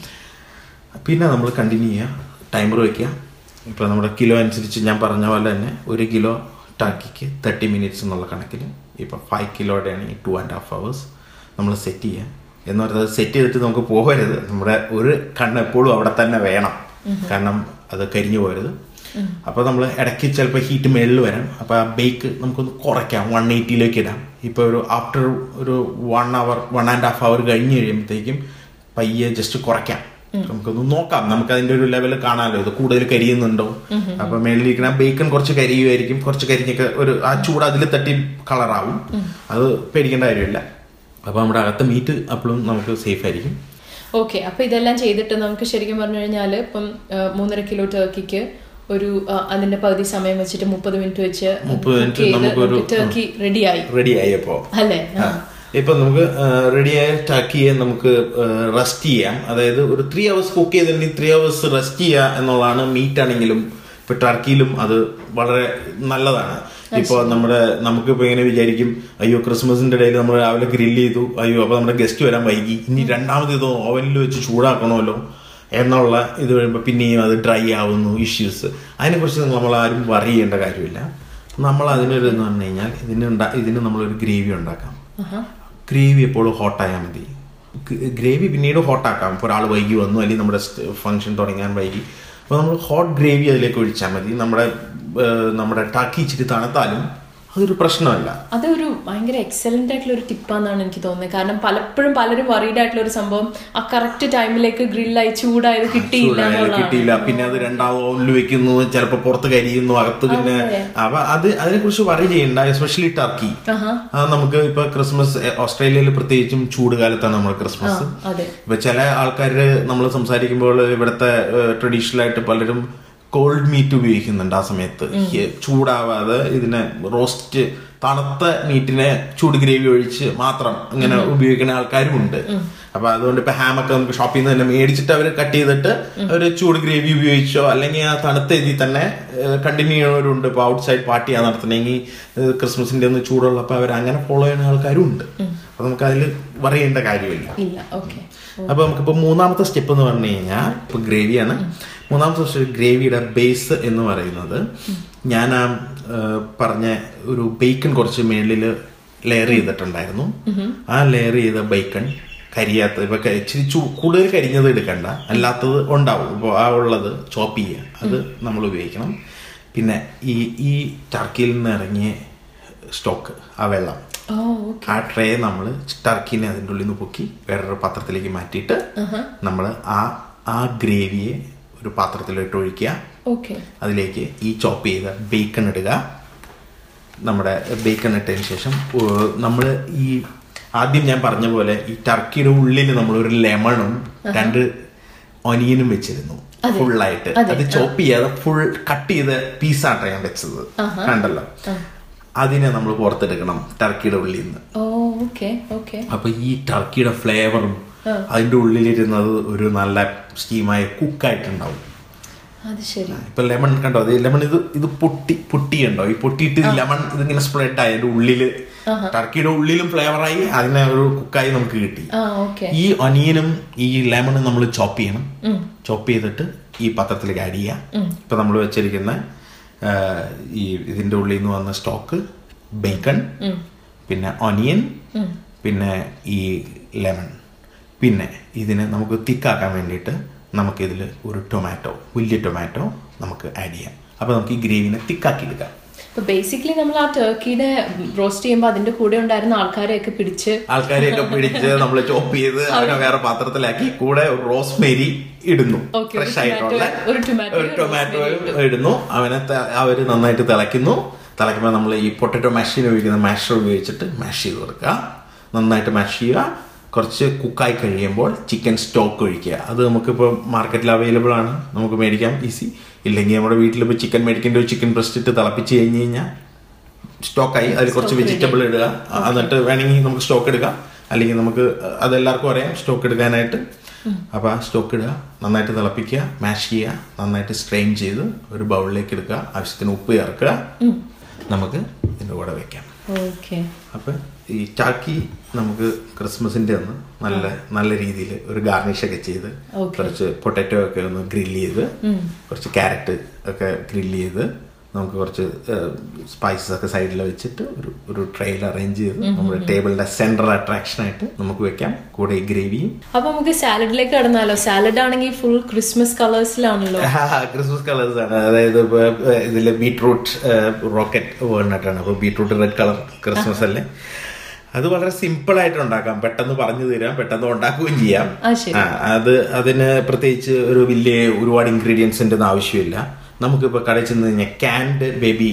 പിന്നെ നമ്മൾ കണ്ടിന്യൂ ചെയ്യുക ടൈമർ വയ്ക്കുക ഇപ്പോൾ നമ്മുടെ കിലോ അനുസരിച്ച് ഞാൻ പറഞ്ഞ പോലെ തന്നെ ഒരു കിലോ ടാക്കിക്ക് തേർട്ടി മിനിറ്റ്സ് എന്നുള്ള കണക്കിൽ ഇപ്പോൾ ഫൈവ് കിലോയുടെ ആണെങ്കിൽ ടു ആൻഡ് ഹാഫ് അവേഴ്സ് നമ്മൾ സെറ്റ് ചെയ്യുക എന്ന് പറയുന്നത് സെറ്റ് ചെയ്തിട്ട് നമുക്ക് പോകരുത് നമ്മുടെ ഒരു കണ്ണ് എപ്പോഴും അവിടെ തന്നെ വേണം കാരണം അത് കരിഞ്ഞു പോകരുത് അപ്പോൾ നമ്മൾ ഇടയ്ക്ക് ചിലപ്പോൾ ഹീറ്റ് മേളിൽ വരാം അപ്പോൾ ആ ബേക്ക് നമുക്കൊന്ന് കുറയ്ക്കാം വൺ എയ്റ്റിയിലേക്ക് ഇടാം ഇപ്പോൾ ഒരു ആഫ്റ്റർ ഒരു one hour one and half hour കഴിഞ്ഞ് കഴിയുമ്പോഴത്തേക്കും പയ്യെ ജസ്റ്റ് കുറയ്ക്കാം നമുക്കൊന്ന് നോക്കാം നമുക്ക് അതിന്റെ ഒരു ലെവൽ കാണാമല്ലോ ഇത് കൂടുതൽ കരിയുന്നുണ്ടോ അപ്പൊ മേളിലിരിക്കുന്ന ബേക്കൺ കുറച്ച് കരിയുമായിരിക്കും കുറച്ച് കരിഞ്ഞൊക്കെ ഒരു ആ ചൂട് അതിൽ തട്ടി കളറാവും അത് പേടിക്കേണ്ട കാര്യമില്ല അപ്പൊ നമ്മുടെ അകത്തെ മീറ്റ് അപ്പോഴും നമുക്ക് സേഫ് ആയിരിക്കും ഓക്കെ അപ്പൊ ഇതെല്ലാം ചെയ്തിട്ട് നമുക്ക് ശരിക്കും പറഞ്ഞു കഴിഞ്ഞാൽ ഇപ്പം ആ, മൂന്നര കിലോ ടർക്കിക്ക് ഒരു ആ, അതിന്റെ പകുതി സമയം വെച്ചിട്ട് മുപ്പത് മിനിറ്റ് വെച്ച് മുപ്പത് മിനിറ്റ് നമുക്കൊരു- ടർക്കി റെഡിയായി റെഡി ആയപ്പോ അല്ലേ ആ. ഇപ്പൊ നമുക്ക് റെഡിയായ ടർക്കിയെ നമുക്ക് റെസ്റ്റ് ചെയ്യാം അതായത് ഒരു ത്രീ അവേഴ്സ് കുക്ക് ചെയ്തിട്ടുണ്ടെങ്കിൽ ത്രീ അവേഴ്സ് റെസ്റ്റ് ചെയ്യുക എന്നുള്ളതാണ് മീറ്റ് ആണെങ്കിലും ഇപ്പൊ ടർക്കിയിലും അത് വളരെ നല്ലതാണ് ഇപ്പൊ നമ്മുടെ നമുക്കിപ്പോ ഇങ്ങനെ വിചാരിക്കും അയ്യോ ക്രിസ്മസിന്റെ ഇടയിൽ നമ്മൾ രാവിലെ ഗ്രില്ല് ചെയ്തു അയ്യോ അപ്പൊ നമ്മുടെ ഗസ്റ്റ് വരാൻ വൈകി ഇനി രണ്ടാമത് ഇത് ഓവനിൽ വെച്ച് ചൂടാക്കണമല്ലോ എന്നുള്ള ഇത് വരുമ്പോൾ പിന്നെയും അത് ഡ്രൈ ആവുന്നു ഇഷ്യൂസ് അതിനെക്കുറിച്ച് നമ്മൾ ആരും വറി ചെയ്യേണ്ട കാര്യമില്ല നമ്മൾ അതിനൊരു എന്ന് പറഞ്ഞു കഴിഞ്ഞാൽ ഇതിന് ഉണ്ടാ ഇതിന് നമ്മളൊരു ഗ്രേവി ഉണ്ടാക്കാം ആഹാ. ഗ്രേവി എപ്പോഴും ഹോട്ടായാൽ മതി ഗ്രേവി പിന്നീട് ഹോട്ടാക്കാം ഇപ്പോൾ ഒരാൾ വൈകി വന്നു അല്ലെങ്കിൽ നമ്മുടെ ഫംഗ്ഷൻ തുടങ്ങാൻ വൈകി അപ്പോൾ നമ്മൾ ഹോട്ട് ഗ്രേവി അതിലേക്ക് ഒഴിച്ചാൽ മതി നമ്മുടെ ഏഹ്, നമ്മുടെ ടാക്കി ഇച്ചിരി തണുത്താലും അതൊരു പ്രശ്നമല്ല അതൊരു ഭയങ്കര എക്സലന്റ് ആയിട്ടുള്ള ഒരു ടിപ്പാന്നാണ് എനിക്ക് തോന്നുന്നത് കാരണം പലപ്പോഴും പലരും വറീഡ് ആയിട്ടുള്ള ഒരു സംഭവം ആ കറക്റ്റ് ടൈമിലേക്ക് ഗ്രില്ലായി ചൂടായത് കിട്ടിയില്ല ചൂടായാലും എന്നുള്ളതാണ് കിട്ടിയില്ല പിന്നെ അത് രണ്ടാമത് ഓവനിൽ വെക്കുന്നു ചിലപ്പോൾ പുറത്ത് കരിയുന്നു അകത്ത് പിന്നെ അതെ. അപ്പൊ അത് അതിനെക്കുറിച്ച് വറി ചെയ്യണ്ട എസ്പെഷ്യലി ടർക്കി ആഹാ. അത് നമുക്ക് ഇപ്പൊ ക്രിസ്മസ് എ, ഓസ്ട്രേലിയയിൽ പ്രത്യേകിച്ചും ചൂട് കാലത്താണ് നമ്മൾ ക്രിസ്മസ് അതെ ഇപ്പൊ ചില ആൾക്കാര് നമ്മൾ സംസാരിക്കുമ്പോൾ ഇവിടുത്തെ ട്രഡീഷണൽ ആയിട്ട് പലരും കോൾഡ് മീറ്റ് ഉപയോഗിക്കുന്നുണ്ട് ആ സമയത്ത് ഈ ചൂടാവാതെ ഇതിനെ റോസ്റ്റ് തണുത്ത മീറ്റിനെ ചൂട് ഗ്രേവി ഒഴിച്ച് മാത്രം ഇങ്ങനെ ഉപയോഗിക്കുന്ന ആൾക്കാരും ഉണ്ട് അപ്പൊ അതുകൊണ്ട് ഇപ്പൊ ഹാമൊക്കെ നമുക്ക് ഷോപ്പിൽ നിന്ന് തന്നെ മേടിച്ചിട്ട് അവർ കട്ട് ചെയ്തിട്ട് അവർ ചൂട് ഗ്രേവി ഉപയോഗിച്ചോ അല്ലെങ്കിൽ ആ തണുത്ത ഇതിൽ തന്നെ കണ്ടിന്യൂ ചെയ്യുന്നവരുണ്ട് ഇപ്പൊ ഔട്ട് സൈഡ് പാർട്ടിയാണ് നടത്തണമെങ്കിൽ ക്രിസ്മസിന്റെ ഒന്ന് ചൂടുള്ളപ്പോൾ അവർ അങ്ങനെ ഫോളോ ചെയ്യുന്ന ആൾക്കാരും ഉണ്ട് അപ്പൊ നമുക്ക് അതിൽ പറയേണ്ട കാര്യമില്ല ഇല്ല ഓക്കെ അപ്പൊ നമുക്കിപ്പോ മൂന്നാമത്തെ സ്റ്റെപ്പ് എന്ന് പറഞ്ഞു കഴിഞ്ഞാൽ ഇപ്പൊ ഗ്രേവിയാണ് മൂന്നാമത്തെ സ്റ്റെപ്പ് ഗ്രേവിയുടെ ബേസ് എന്ന് പറയുന്നത് ഞാൻ ആ ആ, പറഞ്ഞ ഒരു ബേക്കൺ കുറച്ച് മേളിൽ ലെയർ ചെയ്തിട്ടുണ്ടായിരുന്നു ആ ലെയർ ചെയ്ത ബേക്കൺ കരിയാത്ത ഇപ്പൊ ക- ഇച്ചിരി ചൂ- കൂടുതൽ കരിഞ്ഞത് എടുക്കണ്ട അല്ലാത്തത് ഉണ്ടാവും ഇപ്പോൾ ആ ഉള്ളത് ചോപ്പ് ചെയ്യുക അത് നമ്മൾ ഉപയോഗിക്കണം പിന്നെ ഈ ഈ ടർക്കിയിൽ നിന്ന് ഇറങ്ങിയ സ്റ്റോക്ക് ആ വെള്ളം ഓ ഓക്കെ ആ ട്രേ നമ്മൾ ടർക്കിനെ അതിൻ്റെ ഉള്ളിൽ നിന്ന് പൊക്കി വേറൊരു പാത്രത്തിലേക്ക് മാറ്റിയിട്ട് നമ്മൾ ആ ആ ഗ്രേവിയെ ഒരു പാത്രത്തിലിട്ട് ഒഴിക്കുക ഓക്കെ അതിലേക്ക് ഈ ചോപ്പ് ചെയ്ത ബേക്കൺ ഇടുക നമ്മുടെ ബേക്കൺ ഇട്ടതിന് ശേഷം നമ്മൾ ഈ ആദ്യം ഞാൻ പറഞ്ഞ പോലെ ഈ ടർക്കിയുടെ ഉള്ളിൽ നമ്മൾ ഒരു ലെമണും രണ്ട് ഒനിയനും വെച്ചിരുന്നു അതെ. ഫുള്ളായിട്ട് അതെ, അത് ചോപ്പ് ചെയ്യാതെ ഫുൾ കട്ട് ചെയ്ത പീസാണ് ഞാൻ വെച്ചത് കണ്ടല്ലോ അതിനെ നമ്മൾ പുറത്തെടുക്കണം ടർക്കിയുടെ ഉള്ളിൽ നിന്ന് ഓ ഓക്കെ ഓക്കെ അപ്പൊ ഈ ടർക്കിയുടെ ഫ്ലേവറും അതിന്റെ ഉള്ളിലിരുന്നത് ഒരു നല്ല സ്റ്റീമായി കുക്കായിട്ടുണ്ടാവും അത് ശരി ഇപ്പൊ ലെമൺ കണ്ടോ അത് ലെമൺ ഇത് ഇത് പൊട്ടി പൊട്ടിയുണ്ടോ ഈ പൊട്ടിയിട്ട് ലെമൺ ഇതിങ്ങനെ സ്പ്രെഡ് ആയി അതിന്റെ ഉള്ളില് ടർക്കിയുടെ ഉള്ളിലും ഫ്ലേവറായി അതിനെ ഒരു കുക്കായി നമുക്ക് കിട്ടി ആ ഓക്കെ ഈ ഒനിയനും ഈ ലെമണും നമ്മൾ ചോപ്പ് ചെയ്യണം ചോപ്പ് ചെയ്തിട്ട് ഈ പാത്രത്തിലേക്ക് ആഡ് ചെയ്യാം ഇപ്പൊ നമ്മൾ വെച്ചിരിക്കുന്ന ആ, ഈ ഇതിന്റെ ഉള്ളിൽ നിന്ന് വന്ന സ്റ്റോക്ക് ബേക്കൺ പിന്നെ ഒനിയൻ പിന്നെ ഈ ലെമൺ പിന്നെ ഇതിനെ നമുക്ക് തിക്കാക്കാൻ വേണ്ടിയിട്ട് നമുക്കിതിൽ ഒരു ടൊമാറ്റോ വലിയ ടൊമാറ്റോ നമുക്ക് ആഡ് ചെയ്യാം അപ്പോൾ നമുക്ക് ഈ ഗ്രേവിനെ തിക്കാക്കി എടുക്കാം അപ്പൊ ബേസിക്കലി നമ്മൾ ആ ടർക്കിയുടെ റോസ്റ്റ് ചെയ്യുമ്പോൾ അതിന്റെ കൂടെ ഉണ്ടായിരുന്ന ആൾക്കാരെയൊക്കെ പിടിച്ച് ആൾക്കാരെയൊക്കെ പിടിച്ച് നമ്മൾ ചോപ്പ് ചെയ്ത് അവനെ വേറെ പാത്രത്തിലാക്കി കൂടെ റോസ് മേരി ഇടുന്നു Okay, ഒരു ഫ്രഷ് ആയിട്ടുള്ള tomato- ഒരു tomato, ഒരു ഒരു ടൊമാറ്റോ rosemary ഇടുന്നു അവനെ ത- അവര് നന്നായിട്ട് തിളയ്ക്കുന്നു തിളയ്ക്കുമ്പോൾ നമ്മൾ ഈ പൊട്ടറ്റോ മാഷിന് ഉപയോഗിക്കുന്ന മാഷർ ഉപയോഗിച്ചിട്ട് മാഷ് ചെയ്ത് കൊടുക്കുക നന്നായിട്ട് മാഷ് ചെയ്യുക കുറച്ച് കുക്കായി കഴിയുമ്പോൾ ചിക്കൻ സ്റ്റോക്ക് ഒഴിക്കുക അത് നമുക്കിപ്പോൾ മാർക്കറ്റിൽ അവൈലബിൾ ആണ് നമുക്ക് മേടിക്കാം ഈസി ഇല്ലെങ്കിൽ നമ്മുടെ വീട്ടിലിപ്പോൾ ചിക്കൻ മേടിക്കേണ്ട ഒരു ചിക്കൻ ബ്രസ്റ്റ് ഇട്ട് തിളപ്പിച്ച് കഴിഞ്ഞ് കഴിഞ്ഞാൽ സ്റ്റോക്കായി അതിൽ കുറച്ച് Stock ready. വെജിറ്റബിൾ ഇടുക എന്നിട്ട് വേണമെങ്കിൽ നമുക്ക് സ്റ്റോക്ക് എടുക്കാം അല്ലെങ്കിൽ നമുക്ക് അതെല്ലാവർക്കും അറിയാം സ്റ്റോക്ക് എടുക്കാനായിട്ട് അപ്പോൾ ആ സ്റ്റോക്ക് ഇടുക നന്നായിട്ട് തിളപ്പിക്കുക മാഷ് ചെയ്യുക നന്നായിട്ട് സ്ട്രെയിൻ ചെയ്ത് ഒരു ബൗളിലേക്ക് എടുക്കുക ആവശ്യത്തിന് ഉപ്പ് ചേർക്കുക നമുക്ക് ഇതിൻ്റെ കൂടെ വെക്കാം ഓക്കെ അപ്പം ഈ ചാക്കി നമുക്ക് ക്രിസ്മസിൻ്റെ ഒന്ന് നല്ല നല്ല രീതിയിൽ ഒരു ഗാർണിഷ് ഒക്കെ ചെയ്ത് Okay. കുറച്ച് പൊട്ടാറ്റോ ഒക്കെ ഒന്ന് ഗ്രില്ല് ചെയ്ത് കുറച്ച് ക്യാരറ്റ് ഒക്കെ ഗ്രില്ല് ചെയ്ത് നമുക്ക് കുറച്ച് സ്പൈസസ് ഒക്കെ സൈഡിൽ വെച്ചിട്ട് ഒരു ഒരു ട്രെയിൽ അറേഞ്ച് ചെയ്ത് നമ്മുടെ ടേബിളിന്റെ സെൻട്രൽ അട്രാക്ഷൻ ആയിട്ട് നമുക്ക് വെക്കാം കൂടെ ഈ ഗ്രേവിയും അപ്പൊ നമുക്ക് സാലഡിലേക്ക് കടന്നാലോ സാലഡ് ആണെങ്കിൽ ഫുൾ ക്രിസ്മസ് കളേഴ്സിലാണല്ലോ ക്രിസ്മസ് കളേഴ്സ് ആണ് അതായത് ഇപ്പൊ ഇതിൽ ബീട്രൂട്ട് റോക്കറ്റ് വേണ്ടിട്ടാണ് അപ്പോൾ ബീട്രൂട്ട് റെഡ് കളർ ക്രിസ്മസ് അല്ലേ അത് വളരെ സിമ്പിൾ ആയിട്ട് ഉണ്ടാക്കാം പെട്ടെന്ന് പറഞ്ഞു തരാം പെട്ടെന്ന് ഉണ്ടാക്കുകയും ചെയ്യാം ആ, ശരി. ആ, അത് അതിന് പ്രത്യേകിച്ച് ഒരു വലിയ ഒരുപാട് ഇൻഗ്രീഡിയൻസിന്റെ ഒന്നും ആവശ്യമില്ല നമുക്കിപ്പോൾ കടയിൽ ചെന്ന് കഴിഞ്ഞാൽ ക്യാൻഡ് ബേബി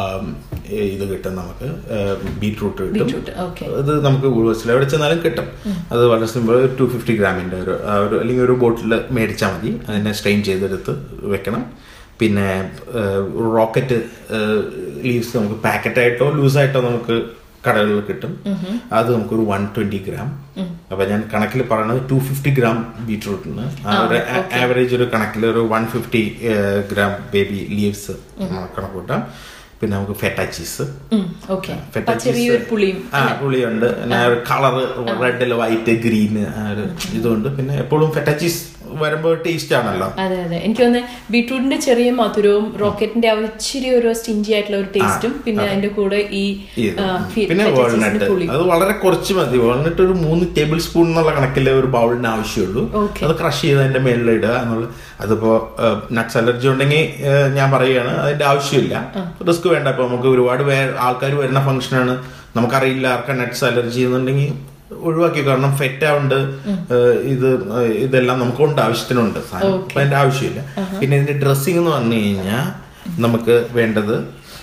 ഇത് കിട്ടും നമുക്ക് ബീട്രൂട്ട് കിട്ടും ബീട്രൂട്ട് ഓക്കെ അത് നമുക്ക് യൂണിവേഴ്സിൽ എവിടെ ചെന്നാലും കിട്ടും അത് വളരെ സിമ്പിൾ ടു ഫിഫ്റ്റി ഗ്രാമിൻ്റെ ഒരു ആ ഒരു അല്ലെങ്കിൽ ഒരു ബോട്ടിൽ മേടിച്ചാൽ മതി അതിനെ സ്ട്രെയിൻ ചെയ്തെടുത്ത് വെക്കണം പിന്നെ റോക്കറ്റ് ലീവ്സ് നമുക്ക് പാക്കറ്റായിട്ടോ ലൂസായിട്ടോ നമുക്ക് കടകളിൽ കിട്ടും അത് നമുക്കൊരു വൺ ട്വന്റി ഗ്രാം അപ്പൊ ഞാൻ കണക്കിൽ പറയുന്നത് ടു ഫിഫ്റ്റി ഗ്രാം ബീറ്റ്റൂട്ടിന് ആ ഒരു ആവറേജ് ഒരു കണക്കിൽ ഒരു one fifty gram baby leaves കണക്കൂട്ടാം പിന്നെ നമുക്ക് ഫെറ്റ ചീസ് ഓക്കെ ഫെറ്റ ചെറിയൊരു പുളിയും ആ പുളിയുണ്ട് പിന്നെ കളർ റെഡിൽ വൈറ്റ് ഗ്രീൻ ഒരു ഇതുണ്ട് പിന്നെ എപ്പോഴും ഫെറ്റ ചീസ് വരുമ്പോൾ ടേസ്റ്റ് ആണല്ലോ അതെ അതെ എനിക്ക് തോന്നുന്നത് ബീട്രൂട്ടിന്റെ ചെറിയ മധുരവും റോക്കറ്റിന്റെ ആ ഇച്ചിരി ഒരു സ്റ്റിഞ്ചി ആയിട്ടുള്ള ഒരു ടേസ്റ്റും പിന്നെ അതിന്റെ കൂടെ ഈ ഇത്. ആ, ഫി- പിന്നെ feta cheese ന്റെ വാൾനട്ട് പുളി അത് വളരെ കുറച്ച് മതി വാൾനട്ട് ഒരു മൂന്ന് ടേബിൾ സ്പൂൺ എന്നുള്ള കണക്കിലെ ഒരു ബൗളിന് ആവശ്യമുള്ളൂ Okay. അത് ക്രഷ് ചെയ്ത് അതിന്റെ മേളിൽ ഇടുക എന്നുള്ള അതിപ്പോ നട്ട്സ് അലർജി ഉണ്ടെങ്കിൽ ഏഹ്, ഞാൻ പറയുകയാണ് അതിന്റെ ആവശ്യമില്ല റിസ്ക് വേണ്ട ഇപ്പൊ നമുക്ക് ഒരുപാട് പേർ ആൾക്കാർ വരുന്ന ഫംഗ്ഷനാണ് നമുക്കറിയില്ല ആർക്കാ നട്ട്സ് അലർജി എന്നുണ്ടെങ്കിൽ ഒഴിവാക്കി കാരണം ഫെറ്റ ഉണ്ട് ഏഹ്, ഇത് ഏഹ്, ഇതെല്ലാം നമുക്കുണ്ട് ആവശ്യത്തിനുണ്ട് സാധനം അപ്പൊ അതിന്റെ ആവശ്യമില്ല പിന്നെ ഇതിന്റെ ഡ്രസ്സിംഗ് എന്ന് പറഞ്ഞു കഴിഞ്ഞാൽ നമുക്ക് വേണ്ടത്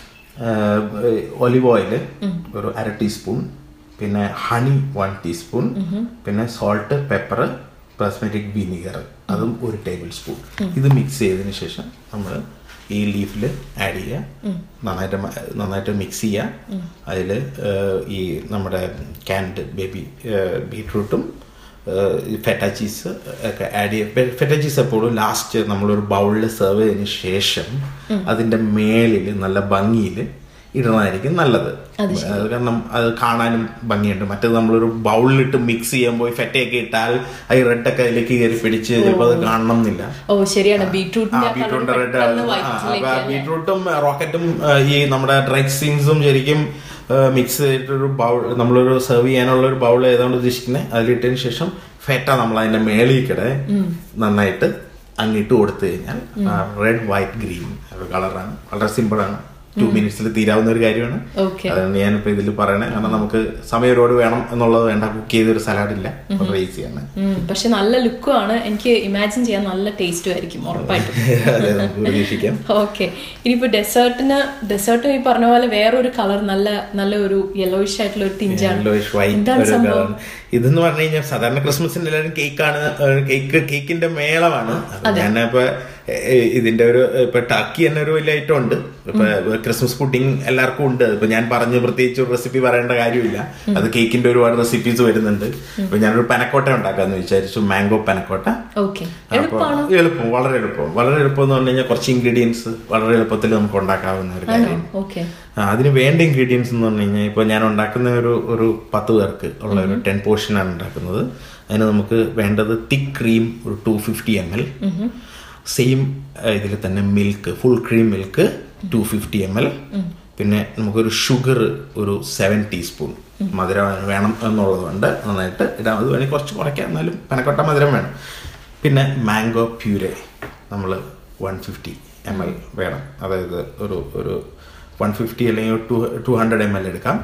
ഒലിവ് ഓയിൽ ഒരു അര ടീസ്പൂൺ പിന്നെ ഹണി വൺ ടീസ്പൂൺ പിന്നെ സോൾട്ട് പെപ്പർ പ്ലസ്മെറ്റിക് വിനിഗർ അതും ഒരു ടേബിൾ സ്പൂൺ ഇത് മിക്സ് ചെയ്തതിന് ശേഷം നമ്മൾ ഈ ലീഫിൽ ആഡ് ചെയ്യുക നന്നായിട്ട് മ- നന്നായിട്ട് മിക്സ് ചെയ്യുക അതിൽ ഈ നമ്മുടെ ക്യാൻഡ് ബേബി ബീട്രൂട്ടും ഫെറ്റ ചീസ് ഒക്കെ ആഡ് ചെയ്യുക ഫെറ്റ ചീസ് എപ്പോഴും ലാസ്റ്റ് നമ്മളൊരു ബൗളിൽ സെർവ് ചെയ്തതിന് ശേഷം അതിൻ്റെ മേളിൽ നല്ല ഭംഗിയിൽ ഇടുന്നതായിരിക്കും നല്ലത് അത് കാരണം അത് കാണാനും ഭംഗിയുണ്ട് മറ്റേത് നമ്മളൊരു ബൗളിലിട്ട് മിക്സ് ചെയ്യുമ്പോൾ ഫെറ്റയൊക്കെ ഇട്ടാൽ അത് റെഡൊക്കെ അതിലേക്ക് കയറി പിടിച്ച് ചിലപ്പോൾ അത് കാണണം എന്നില്ല ഓ ശരിയാണ് ആ ബീട്രൂട്ടിന്റെ ബീട്രൂട്ട് റെഡ് ബീട്രൂട്ടും റോക്കറ്റും ആ, ഈ നമ്മുടെ ഡ്രൈ സീൻസും ശരിക്കും മിക്സ് ചെയ്തിട്ടൊരു ബൗൾ നമ്മളൊരു സെർവ് ചെയ്യാനുള്ള ഒരു ബൗൾ ഏതാണ്ട് ഉദ്ദേശിക്കുന്നത് അതിലിട്ടതിന് ശേഷം ഫെറ്റ നമ്മൾ അതിന്റെ മേളിക്കടെ നന്നായിട്ട് അങ്ങിട്ട് കൊടുത്തു കഴിഞ്ഞാൽ റെഡ് വൈറ്റ് ഗ്രീൻ ഒരു കളറാണ് വളരെ സിമ്പിൾ ആണ് ടു മിനിറ്റ്സിൽ തീരാവുന്ന ഒരു കാര്യമാണ് ഓക്കെ അതാണ് ഞാനിപ്പോ ഇതിൽ പറയണേ കാരണം നമുക്ക് സമയം ഒരുപാട് വേണം എന്നുള്ളത് വേണ്ട കുക്ക് ചെയ്തൊരു സലാഡ് ഇല്ല വളരെ ഈസിയാണ് പക്ഷെ നല്ല ലുക്കും ആണ് എനിക്ക് ഇമാജിൻ ചെയ്യാൻ നല്ല ടേസ്റ്റും ആയിരിക്കും ഉറപ്പായിട്ടും അതെ നമുക്ക് പ്രതീക്ഷിക്കാം ഓക്കെ ഇനിയിപ്പോ ഡെസേർട്ടിന് ഡെസേർട്ടും ഈ പറഞ്ഞ പോലെ വേറൊരു കളർ നല്ല നല്ല ഒരു യെല്ലോയിഷ് ആയിട്ടുള്ള ഒരു തിഞ്ചാണ് യെല്ലോയിഷ് വൈറ്റ് എന്താണ് ഒരു സംഭവം കളർ ഇതെന്ന് പറഞ്ഞു കഴിഞ്ഞാൽ സാധാരണ ക്രിസ്മസിന്റെ എല്ലാവരും കേക്കാണ് കേക്ക് കേക്കിന്റെ മേളമാണ് അപ്പൊ ഞാനിപ്പോ ഏ, ഇതിന്റെ ഒരു ഇപ്പൊ ടർക്കി തന്നെ ഒരു വലിയ ഐറ്റം ഉണ്ട് ഇപ്പൊ ക്രിസ്മസ് പുഡിംഗ് എല്ലാവർക്കും ഉണ്ട് ഇപ്പൊ ഞാൻ പറഞ്ഞു പ്രത്യേകിച്ച് ഒരു റെസിപ്പി പറയേണ്ട കാര്യമില്ല അത് കേക്കിന്റെ ഒരുപാട് റെസിപ്പീസ് വരുന്നുണ്ട് ഇപ്പൊ ഞാനൊരു പനക്കോട്ട ഉണ്ടാക്കാന്ന് വിചാരിച്ചു മാംഗോ പനക്കോട്ട ഓക്കെ അപ്പൊ എളുപ്പമാണോ എളുപ്പം വളരെ എളുപ്പം വളരെ എളുപ്പം എന്ന് പറഞ്ഞു കഴിഞ്ഞാൽ കുറച്ച് ഇൻഗ്രീഡിയൻസ് വളരെ എളുപ്പത്തിൽ നമുക്ക് ഉണ്ടാക്കാവുന്ന ഒരു ആണോ കാര്യം ഓക്കെ ആ, അതിന് വേണ്ട ഇൻഗ്രീഡിയൻസ് എന്ന് പറഞ്ഞു കഴിഞ്ഞാൽ ഇപ്പോൾ ഞാൻ ഉണ്ടാക്കുന്ന ഒരു ഒരു പത്ത് പേർക്ക് ഉള്ള ഒരു ടെൻ പോർഷനാണ് ഉണ്ടാക്കുന്നത് അതിന് നമുക്ക് വേണ്ടത് തിക്ക് ക്രീം ഒരു two fifty M L same ഇതിൽ തന്നെ milk full cream milk two fifty M L പിന്നെ നമുക്കൊരു ഷുഗർ ഒരു സെവൻ ടീസ്പൂൺ മധുരം വേണം എന്നുള്ളതുകൊണ്ട് നന്നായിട്ട് ഇടാം അത് വേണമെങ്കിൽ കുറച്ച് കുറയ്ക്കാം എന്നാലും പനക്കൊട്ട മധുരം വേണം പിന്നെ മാംഗോ പ്യൂരെ നമ്മൾ വൺ ഫിഫ്റ്റി എം എൽ വേണം അതായത് ഒരു ഒരു വൺ ഫിഫ്റ്റി അല്ലെങ്കിൽ two two hundred M L എടുക്കാം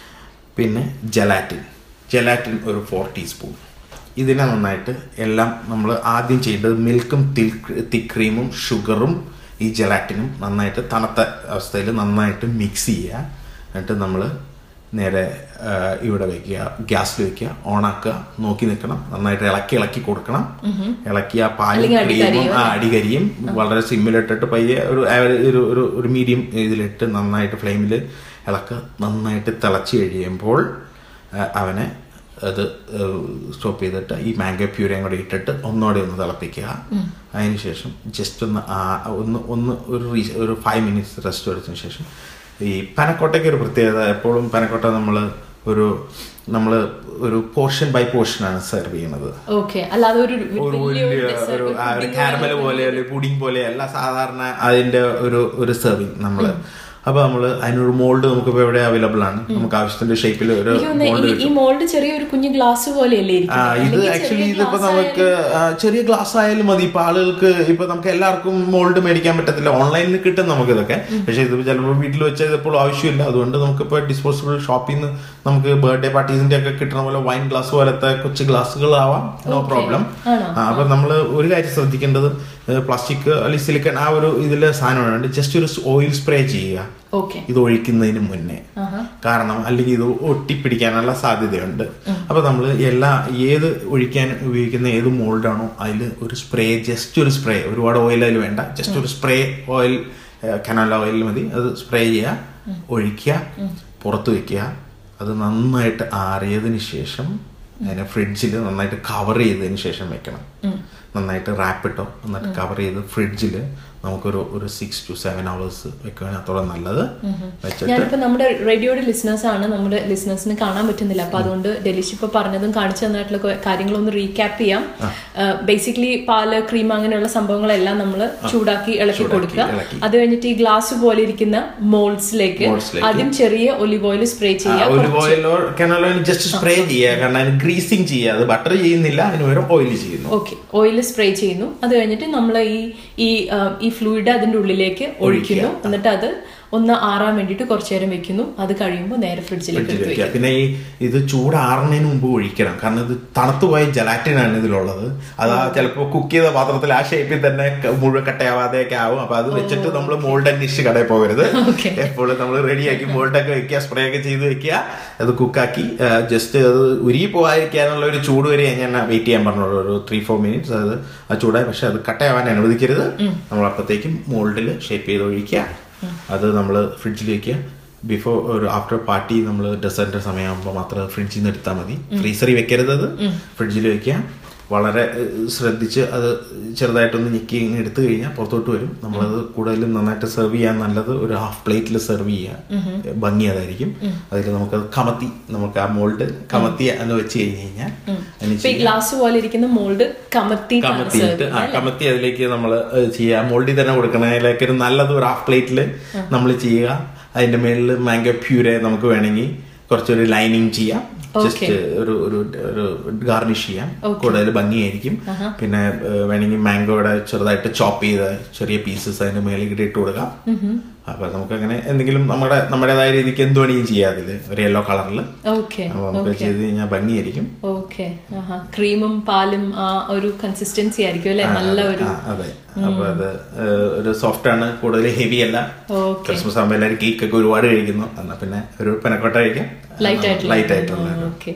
പിന്നെ ജലാറ്റിൻ ജലാറ്റിൻ ഒരു ഫോർ ടീസ്പൂൺ ഇതിനെ നന്നായിട്ട് എല്ലാം നമ്മൾ ആദ്യം ചെയ്യേണ്ടത് മിൽക്കും തിക്ക് ക്രീമും ഷുഗറും ഈ ജലാറ്റിനും നന്നായിട്ട് തണുത്ത അവസ്ഥയിൽ നന്നായിട്ട് മിക്സ് ചെയ്യുക എന്നിട്ട് നമ്മൾ നേരെ ആ, ഇവിടെ വെക്കുക ഗ്യാസിൽ വെക്കുക ഓണാക്കുക നോക്കി നിൽക്കണം നന്നായിട്ട് ഇളക്കി ഇളക്കി കൊടുക്കണം ഇളക്കി ആ പാലും അല്ലെങ്കിൽ അടി ക്രീമും കരിയും ആ അടികരിയും വളരെ സിമ്മിലിട്ടിട്ട് പയ്യെ ഒരു average ഒരു ഒരു ഒരു മീഡിയം ഇതിലിട്ട് നന്നായിട്ട് ഫ്ലെയിമിൽ ഇളക്കുക നന്നായിട്ട് തിളച്ച് കഴിയുമ്പോൾ ആ, അവനെ അത് സ്റ്റോപ്പ് ചെയ്തിട്ട് ഈ മാംഗോ പ്യൂരയും കൂടെ ഇട്ടിട്ട് ഒന്നുകൂടെ ഒന്ന് തിളപ്പിക്കുക അതിനുശേഷം ജസ്റ്റ് ഒന്ന് ആ- ഒന്ന് ഒന്ന് ഒരു റീ- ഒരു ഫൈവ് മിനിറ്റ്സ് റെസ്റ്റ് എടുത്തതിന് ശേഷം ഈ പനക്കോട്ടയ്ക്ക് ഒരു പ്രത്യേകത എപ്പോഴും പനക്കോട്ട നമ്മൾ ഒരു നമ്മൾ ഒരു പോർഷൻ ബൈ പോർഷനാണ് സെർവ് ചെയ്യുന്നത് ഓക്കെ അല്ലാതെ ഒരു ഒരു വലിയ വലിയ dessert, ഒരു ഒരു ആ, ഒരു pudding കാരമൽ പോലെ അല്ലെങ്കിൽ പുഡിംഗ് പോലെ അല്ല സാധാരണ അതിന്റെ ഒരു ഒരു സെർവിങ് നമ്മള് അപ്പൊ നമ്മള് അതിനൊരു മോൾഡ് നമുക്ക് ഇപ്പൊ എവിടെ അവൈലബിൾ ആണ് നമുക്ക് ആവശ്യത്തിന്റെ ഷേപ്പിൽ ഒരു എനിക്ക് തോന്നുന്നു മോൾഡ് ഈ- ഈ മോൾഡ് ചെറിയൊരു കുഞ്ഞു ഗ്ലാസ് പോലെയല്ലേ ആ ഇരിക്കുന്നത്? ഇത് അല്ലെങ്കിൽ ആക്ച്വലി ചെറിയ ഇതിപ്പോ glass നമുക്ക് ആ, ചെറിയ ഗ്ലാസ് ആയാലും മതി ഇപ്പൊ ആളുകൾക്ക് ഇപ്പൊ നമുക്ക് എല്ലാവർക്കും മോൾഡ് മേടിക്കാൻ പറ്റത്തില്ല ഓൺലൈനിൽ കിട്ടും നമുക്ക് ഇതൊക്കെ പക്ഷെ ഇത് ചിലപ്പോൾ വീട്ടിൽ വെച്ചാൽ ഇപ്പോൾ ആവശ്യമില്ല അതുകൊണ്ട് നമുക്കിപ്പോ ഡിസ്പോസിബിൾ ഷോപ്പിൽ നിന്ന് നമുക്ക് ബർത്ത്ഡേ പാർട്ടീസിന്റെ ഒക്കെ കിട്ടുന്ന പോലെ വൈൻ ഗ്ലാസ് പോലത്തെ കൊച്ചു ഗ്ലാസ്സുകളാവാം നോ പ്രോബ്ലം ആണോ? അപ്പൊ നമ്മൾ ഒരു കാര്യം ശ്രദ്ധിക്കേണ്ടത് പ്ലാസ്റ്റിക് അല്ലെങ്കിൽ സിലിക്കൺ ആ ഒരു ഇതിലെ സാധനമാണ് ജസ്റ്റ് ഒരു ഓയിൽ സ്പ്രേ ചെയ്യുക ഓക്കെ ഇത് ഒഴിക്കുന്നതിന് മുന്നേ ആഹാ. കാരണം അല്ലെങ്കിൽ ഇത് ഒട്ടിപ്പിടിക്കാനുള്ള സാധ്യതയുണ്ട് അപ്പൊ നമ്മൾ എല്ലാ ഏത് ഒഴിക്കാൻ ഉപയോഗിക്കുന്ന ഏത് മോൾഡാണോ അതിൽ ഒരു സ്പ്രേ ജസ്റ്റ് ഒരു സ്പ്രേ ഒരുപാട് ഓയിൽ അതിൽ വേണ്ട ജസ്റ്റ് ഒരു സ്പ്രേ ഓയിൽ കനാല ഓയിൽ മതി അത് സ്പ്രേ ചെയ്യുക ഒഴിക്കുക പുറത്ത് വെക്കുക അത് നന്നായിട്ട് ആറിയതിന് ശേഷം അതിനെ ഫ്രിഡ്ജിൽ നന്നായിട്ട് കവർ ചെയ്തതിന് ശേഷം വെക്കണം നന്നായിട്ട് റാപ്പ് ഇട്ടോ എന്നിട്ട് കവർ ചെയ്ത് ഫ്രിഡ്ജിൽ നമുക്കൊരു ഒരു സിക്സ് ടു സെവൻ അവേഴ്സ് വെക്കുകയാണെങ്കിൽ അത്തോളം നല്ലത് വെച്ചിട്ട് ഞാനിപ്പോ നമ്മുടെ റേഡിയോയുടെ ലിസണേഴ്സ് ആണ് നമ്മുടെ ലിസണേഴ്സിന് കാണാൻ പറ്റുന്നില്ല അപ്പൊ അതുകൊണ്ട് ഡെലിഷ് ഇപ്പൊ പറഞ്ഞതും കാണിച്ചു തന്നിട്ടുള്ള കൊ- കാര്യങ്ങളൊന്ന് റീക്യാപ്പ് ചെയ്യാം ബേസിക്കലി പാല് ക്രീം അങ്ങനെയുള്ള സംഭവങ്ങളെല്ലാം നമ്മൾ ചൂടാക്കി ഇളക്കി ചൂടാക്കി, കൊടുക്കുക ഇളക്കി. അത് കഴിഞ്ഞിട്ട് ഈ ഗ്ലാസ് പോലെ ഇരിക്കുന്ന മോൾഡ്സിലേക്ക് Molds-ലേക്ക്. ആദ്യം ചെറിയ ഒലിവ് ഓയിൽ സ്പ്രേ ചെയ്യുക ഒലിവ് ഓയിലോ കനോലോ ജസ്റ്റ് സ്പ്രേ ചെയ്യുക കാരണം അതിന് ഗ്രീസിങ് ചെയ്യുക അത് ബട്ടർ ചെയ്യുന്നില്ല അതിന് പകരം ഓയിൽ ചെയ്യുന്നു ഓക്കെ ഓയിൽ സ്പ്രേ ചെയ്യുന്നു അത് കഴിഞ്ഞിട്ട് നമ്മൾ ഈ ഈ ആ, ഈ ഫ്ലൂയിഡ് അതിന്റെ ഉള്ളിലേക്ക് ഒഴിക്കുന്നു എന്നിട്ട് അത് ഒന്ന് ആറാൻ വേണ്ടിയിട്ട് കുറച്ചു നേരം വെക്കുന്നു അത് കഴിയുമ്പോൾ നേരെ ഫ്രിഡ്ജിലേക്ക് ഫ്രിഡ്ജിൽ എടുത്ത് വെക്കുക പിന്നെ ഈ ഇത് ചൂടാറുന്നതിന് മുമ്പ് ഒഴിക്കണം കാരണം ഇത് തണുത്തു പോയ ജലാറ്റിനാണ് ഇതിലുള്ളത് അത് ചിലപ്പോൾ കുക്ക് ചെയ്ത പാത്രത്തിൽ ആ ഷേപ്പിൽ തന്നെ ക- മുഴുവൻ കട്ടയാവാതെയൊക്കെ ആവും അപ്പൊ അത് വെച്ചിട്ട് നമ്മൾ മോൾഡ് അന്വേഷിച്ച് കടയിൽ പോകരുത് Okay. എപ്പോഴും നമ്മൾ റെഡിയാക്കി മോൾഡൊക്കെ വെക്കുക സ്പ്രേ ഒക്കെ ചെയ്ത് വെക്കുക അത് കുക്കാക്കി ജസ്റ്റ് അത് ഉരുകി പോകാതിരിക്കാനുള്ള ഒരു ചൂട് വരെ ഞാൻ വെയിറ്റ് ചെയ്യാൻ പറഞ്ഞുള്ളൂ ഒരു ത്രീ ഫോർ മിനിറ്റ്സ് അത് ആ ചൂടായി പക്ഷെ അത് കട്ടയാവാൻ അനുവദിക്കരുത് നമ്മൾ അപ്പോഴത്തേക്കും മോൾഡിൽ ഷേപ്പ് ചെയ്ത് ഒഴിക്കുക അത് നമ്മൾ ഫ്രിഡ്ജിൽ വെക്കുക ബിഫോർ ഒരു ആഫ്റ്റർ പാർട്ടി നമ്മൾ ഡെസേർട്ട് സമയമാകുമ്പോൾ മാത്രം ഫ്രിഡ്ജിൽ നിന്ന് എടുത്താൽ മതി ഫ്രീസറിൽ വെക്കരുത് അത് ഫ്രിഡ്ജിൽ വെക്കുക വളരെ ഏഹ്, ശ്രദ്ധിച്ച് അത് ചെറുതായിട്ടൊന്ന് ഞെക്കി ഇങ്ങ് എടുത്തു കഴിഞ്ഞാൽ പുറത്തോട്ട് വരും നമ്മളത് കൂടുതലും നന്നായിട്ട് സെർവ് ചെയ്യാൻ നല്ലത് ഒരു ഹാഫ് പ്ലേറ്റിൽ സെർവ് ചെയ്യുക ഭംഗി അതായിരിക്കും അതിൽ നമുക്കത് കമത്തി നമുക്ക് ആ മോൾഡ് കമത്തി എന്ന് വെച്ച് കഴിഞ്ഞ് കഴിഞ്ഞാൽ അതിന് ഇപ്പൊ ഈ ഗ്ലാസ് പോലെ ഇരിക്കുന്ന മോൾഡ് കമത്തി കമത്തിയിട്ട് ആ കമത്തി അതിലേക്ക് നമ്മൾ ചെയ്യുക മോൾഡിൽ തന്നെ കൊടുക്കണം അതിലേക്ക് ഒരു നല്ലത് ഒരു ഹാഫ് പ്ലേറ്റിൽ നമ്മൾ ചെയ്യുക അതിന്റെ മേളിൽ മാംഗോ പ്യൂരെ നമുക്ക് വേണമെങ്കിൽ കുറച്ചൊരു ലൈനിങ് ചെയ്യാം ജസ്റ്റ് ഒരു ഒരു ഒരു ഗാർണിഷ് ചെയ്യാം കൂടുതൽ ഭംഗിയായിരിക്കും പിന്നെ ഏഹ്, വേണമെങ്കിൽ മാംഗോയുടെ ചെറുതായിട്ട് ചോപ്പ് ചെയ്ത ചെറിയ പീസസ് അതിന്റെ മേളിൽ കൂടി ഇട്ട് കൊടുക്കാം അപ്പൊ നമുക്ക് അങ്ങനെ എന്തെങ്കിലും നമ്മുടെ നമ്മുടേതായ രീതിക്ക് എന്ത് വേണമെങ്കിലും ചെയ്യാം അതില് ഒരു യെല്ലോ കളറിൽ ഓക്കെ അപ്പൊ നമുക്ക് ചെയ്ത് കഴിഞ്ഞാൽ ഭംഗിയായിരിക്കും ഓക്കെ ക്രീമും പാലും ആ ഒരു കൺസിസ്റ്റൻസി ആയിരിക്കും അല്ലെ നല്ല ഒരു ആ, അതെ അപ്പൊ അത് ഏഹ്, ഒരു സോഫ്റ്റ് ആണ് കൂടുതൽ ഹെവി അല്ല ഓക്കെ ക്രിസ്മസ് ആകുമ്പോൾ എല്ലാവരും കേക്ക് ഒക്കെ ഒരുപാട് കഴിക്കുന്നു എന്നാ പിന്നെ ഒരു പനക്കോട്ട കഴിക്കാം ലൈറ്റ് ആയിട്ടുള്ള ലൈറ്റ് ആയിട്ടുള്ള ഓക്കെ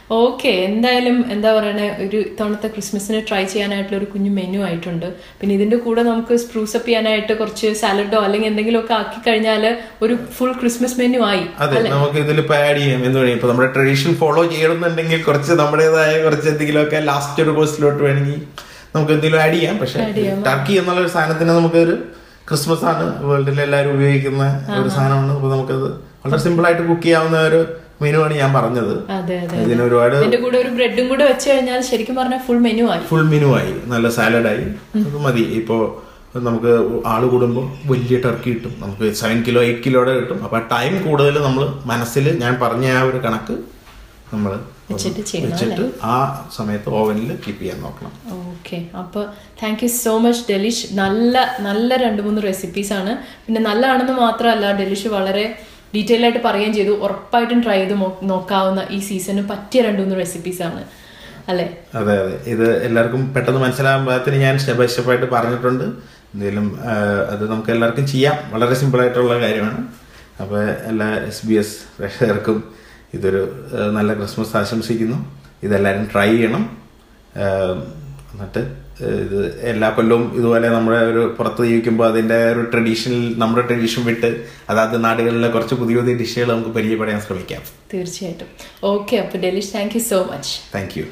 ഓക്കെ എന്തായാലും എന്താ പറയണേ ഒരു തവണത്തെ ക്രിസ്മസിന് ട്രൈ ചെയ്യാനായിട്ടുള്ള ഒരു കുഞ്ഞു മെനു ആയിട്ടുണ്ട് പിന്നെ ഇതിന്റെ കൂടെ നമുക്ക് സ്പ്രൂസപ്പ് ചെയ്യാനായിട്ട് കുറച്ച് സാലഡോ അല്ലെങ്കിൽ എന്തെങ്കിലുമൊക്കെ ആക്കി കഴിഞ്ഞാൽ ഒരു ഫുൾ ക്രിസ്മസ് മെനു ആയി അതെ നമുക്ക് ഇതിലിപ്പോ ആഡ് ചെയ്യാം എന്ന് പറയും ഇപ്പൊ നമ്മുടെ ട്രഡീഷൻ ഫോളോ ചെയ്യണമെന്നുണ്ടെങ്കിൽ കുറച്ച് നമ്മുടേതായ കുറച്ച് എന്തെങ്കിലുമൊക്കെ ലാസ്റ്റ് ഒരു കോഴ്സിലോട്ട് വേണമെങ്കിൽ നമുക്ക് എന്തെങ്കിലും ആഡ് ചെയ്യാം പക്ഷെ ടർക്കി എന്നുള്ള ഒരു സാധനത്തിന് നമുക്കൊരു ക്രിസ്മസ് ആണ് വേൾഡിൽ എല്ലാവരും ഉപയോഗിക്കുന്ന ഒരു സാധനമാണ് അപ്പൊ നമുക്കത് വളരെ സിമ്പിൾ ആയിട്ട് കുക്ക് ചെയ്യാവുന്ന ഒരു മെനു ആണ് ഞാൻ പറഞ്ഞത് അതെ അതെ ഇതിന് ഒരുപാട് ഇതിന്റെ കൂടെ ഒരു ബ്രെഡും കൂടെ വെച്ച് കഴിഞ്ഞാൽ ശരിക്കും പറഞ്ഞാൽ ഫുൾ മെനു ആയി ഫുൾ മെനു ആയി നല്ല സാലഡായി അത് മതി ഇപ്പോ നമുക്ക് ആള് കൂടുമ്പോൾ വലിയ ടർക്കി കിട്ടും നമുക്ക് സെവൻ കിലോ എയ്റ്റ് കിലോയുടെ കിട്ടും അപ്പൊ ടൈം കൂടുതൽ നമ്മൾ മനസ്സിൽ ഞാൻ പറഞ്ഞ ആ ഒരു കണക്ക് നമ്മൾ വെച്ചിട്ട് ചെയ്യണം വെച്ചിട്ട് ആ സമയത്ത് ഓവനിൽ കീപ്പ് ചെയ്യാൻ നോക്കണം ഓക്കെ അപ്പോൾ thank you so much delish നല്ല നല്ല രണ്ട് മൂന്ന് റെസിപ്പീസ് ആണ് പിന്നെ നല്ലതാണെന്ന് മാത്രമല്ല ഡെലിഷ് വളരെ ഡീറ്റെയിൽ ആയിട്ട് പറയുകയും ചെയ്തു ഉറപ്പായിട്ടും ട്രൈ ചെയ്ത് മോ- നോക്കാവുന്ന ഈ സീസണിന് പറ്റിയ രണ്ട് മൂന്ന് റെസിപ്പീസ് ആണ് അല്ലേ അതെ അതെ ഇത് എല്ലാവർക്കും പെട്ടെന്ന് മനസ്സിലാകാൻ പാകത്തിന് ഞാൻ സ്റ്റെപ്പ് ബൈ സ്റ്റെപ്പ് ആയിട്ട് പറഞ്ഞിട്ടുണ്ട് എന്തെങ്കിലും ആ, അത് നമുക്ക് എല്ലാവർക്കും ചെയ്യാം വളരെ സിമ്പിൾ ആയിട്ടുള്ള കാര്യമാണ് അപ്പോൾ എല്ലാ എസ് ബി എസ് പ്രേക്ഷകർക്കും ഇതൊരു ആ, നല്ല ക്രിസ്മസ് ആശംസിക്കുന്നു ഇതെല്ലാവരും ട്രൈ ചെയ്യണം ആ, എന്നിട്ട് ഇത് എല്ലാ കൊല്ലവും ഇതുപോലെ നമ്മുടെ ഒരു പുറത്ത് ജീവിക്കുമ്പോൾ അതിൻ്റെ ഒരു ട്രഡീഷണൽ നമ്മുടെ ട്രഡീഷൻ വിട്ട് അതാത് നാടുകളിലെ കുറച്ച് പുതിയ പുതിയ ഡിഷുകൾ നമുക്ക് പരിചയപ്പെടാൻ ശ്രമിക്കാം തീർച്ചയായിട്ടും ഓക്കെ അപ്പോൾ delish thank you so much thank you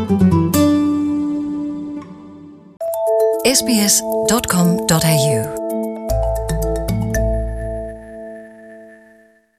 sbs.com.au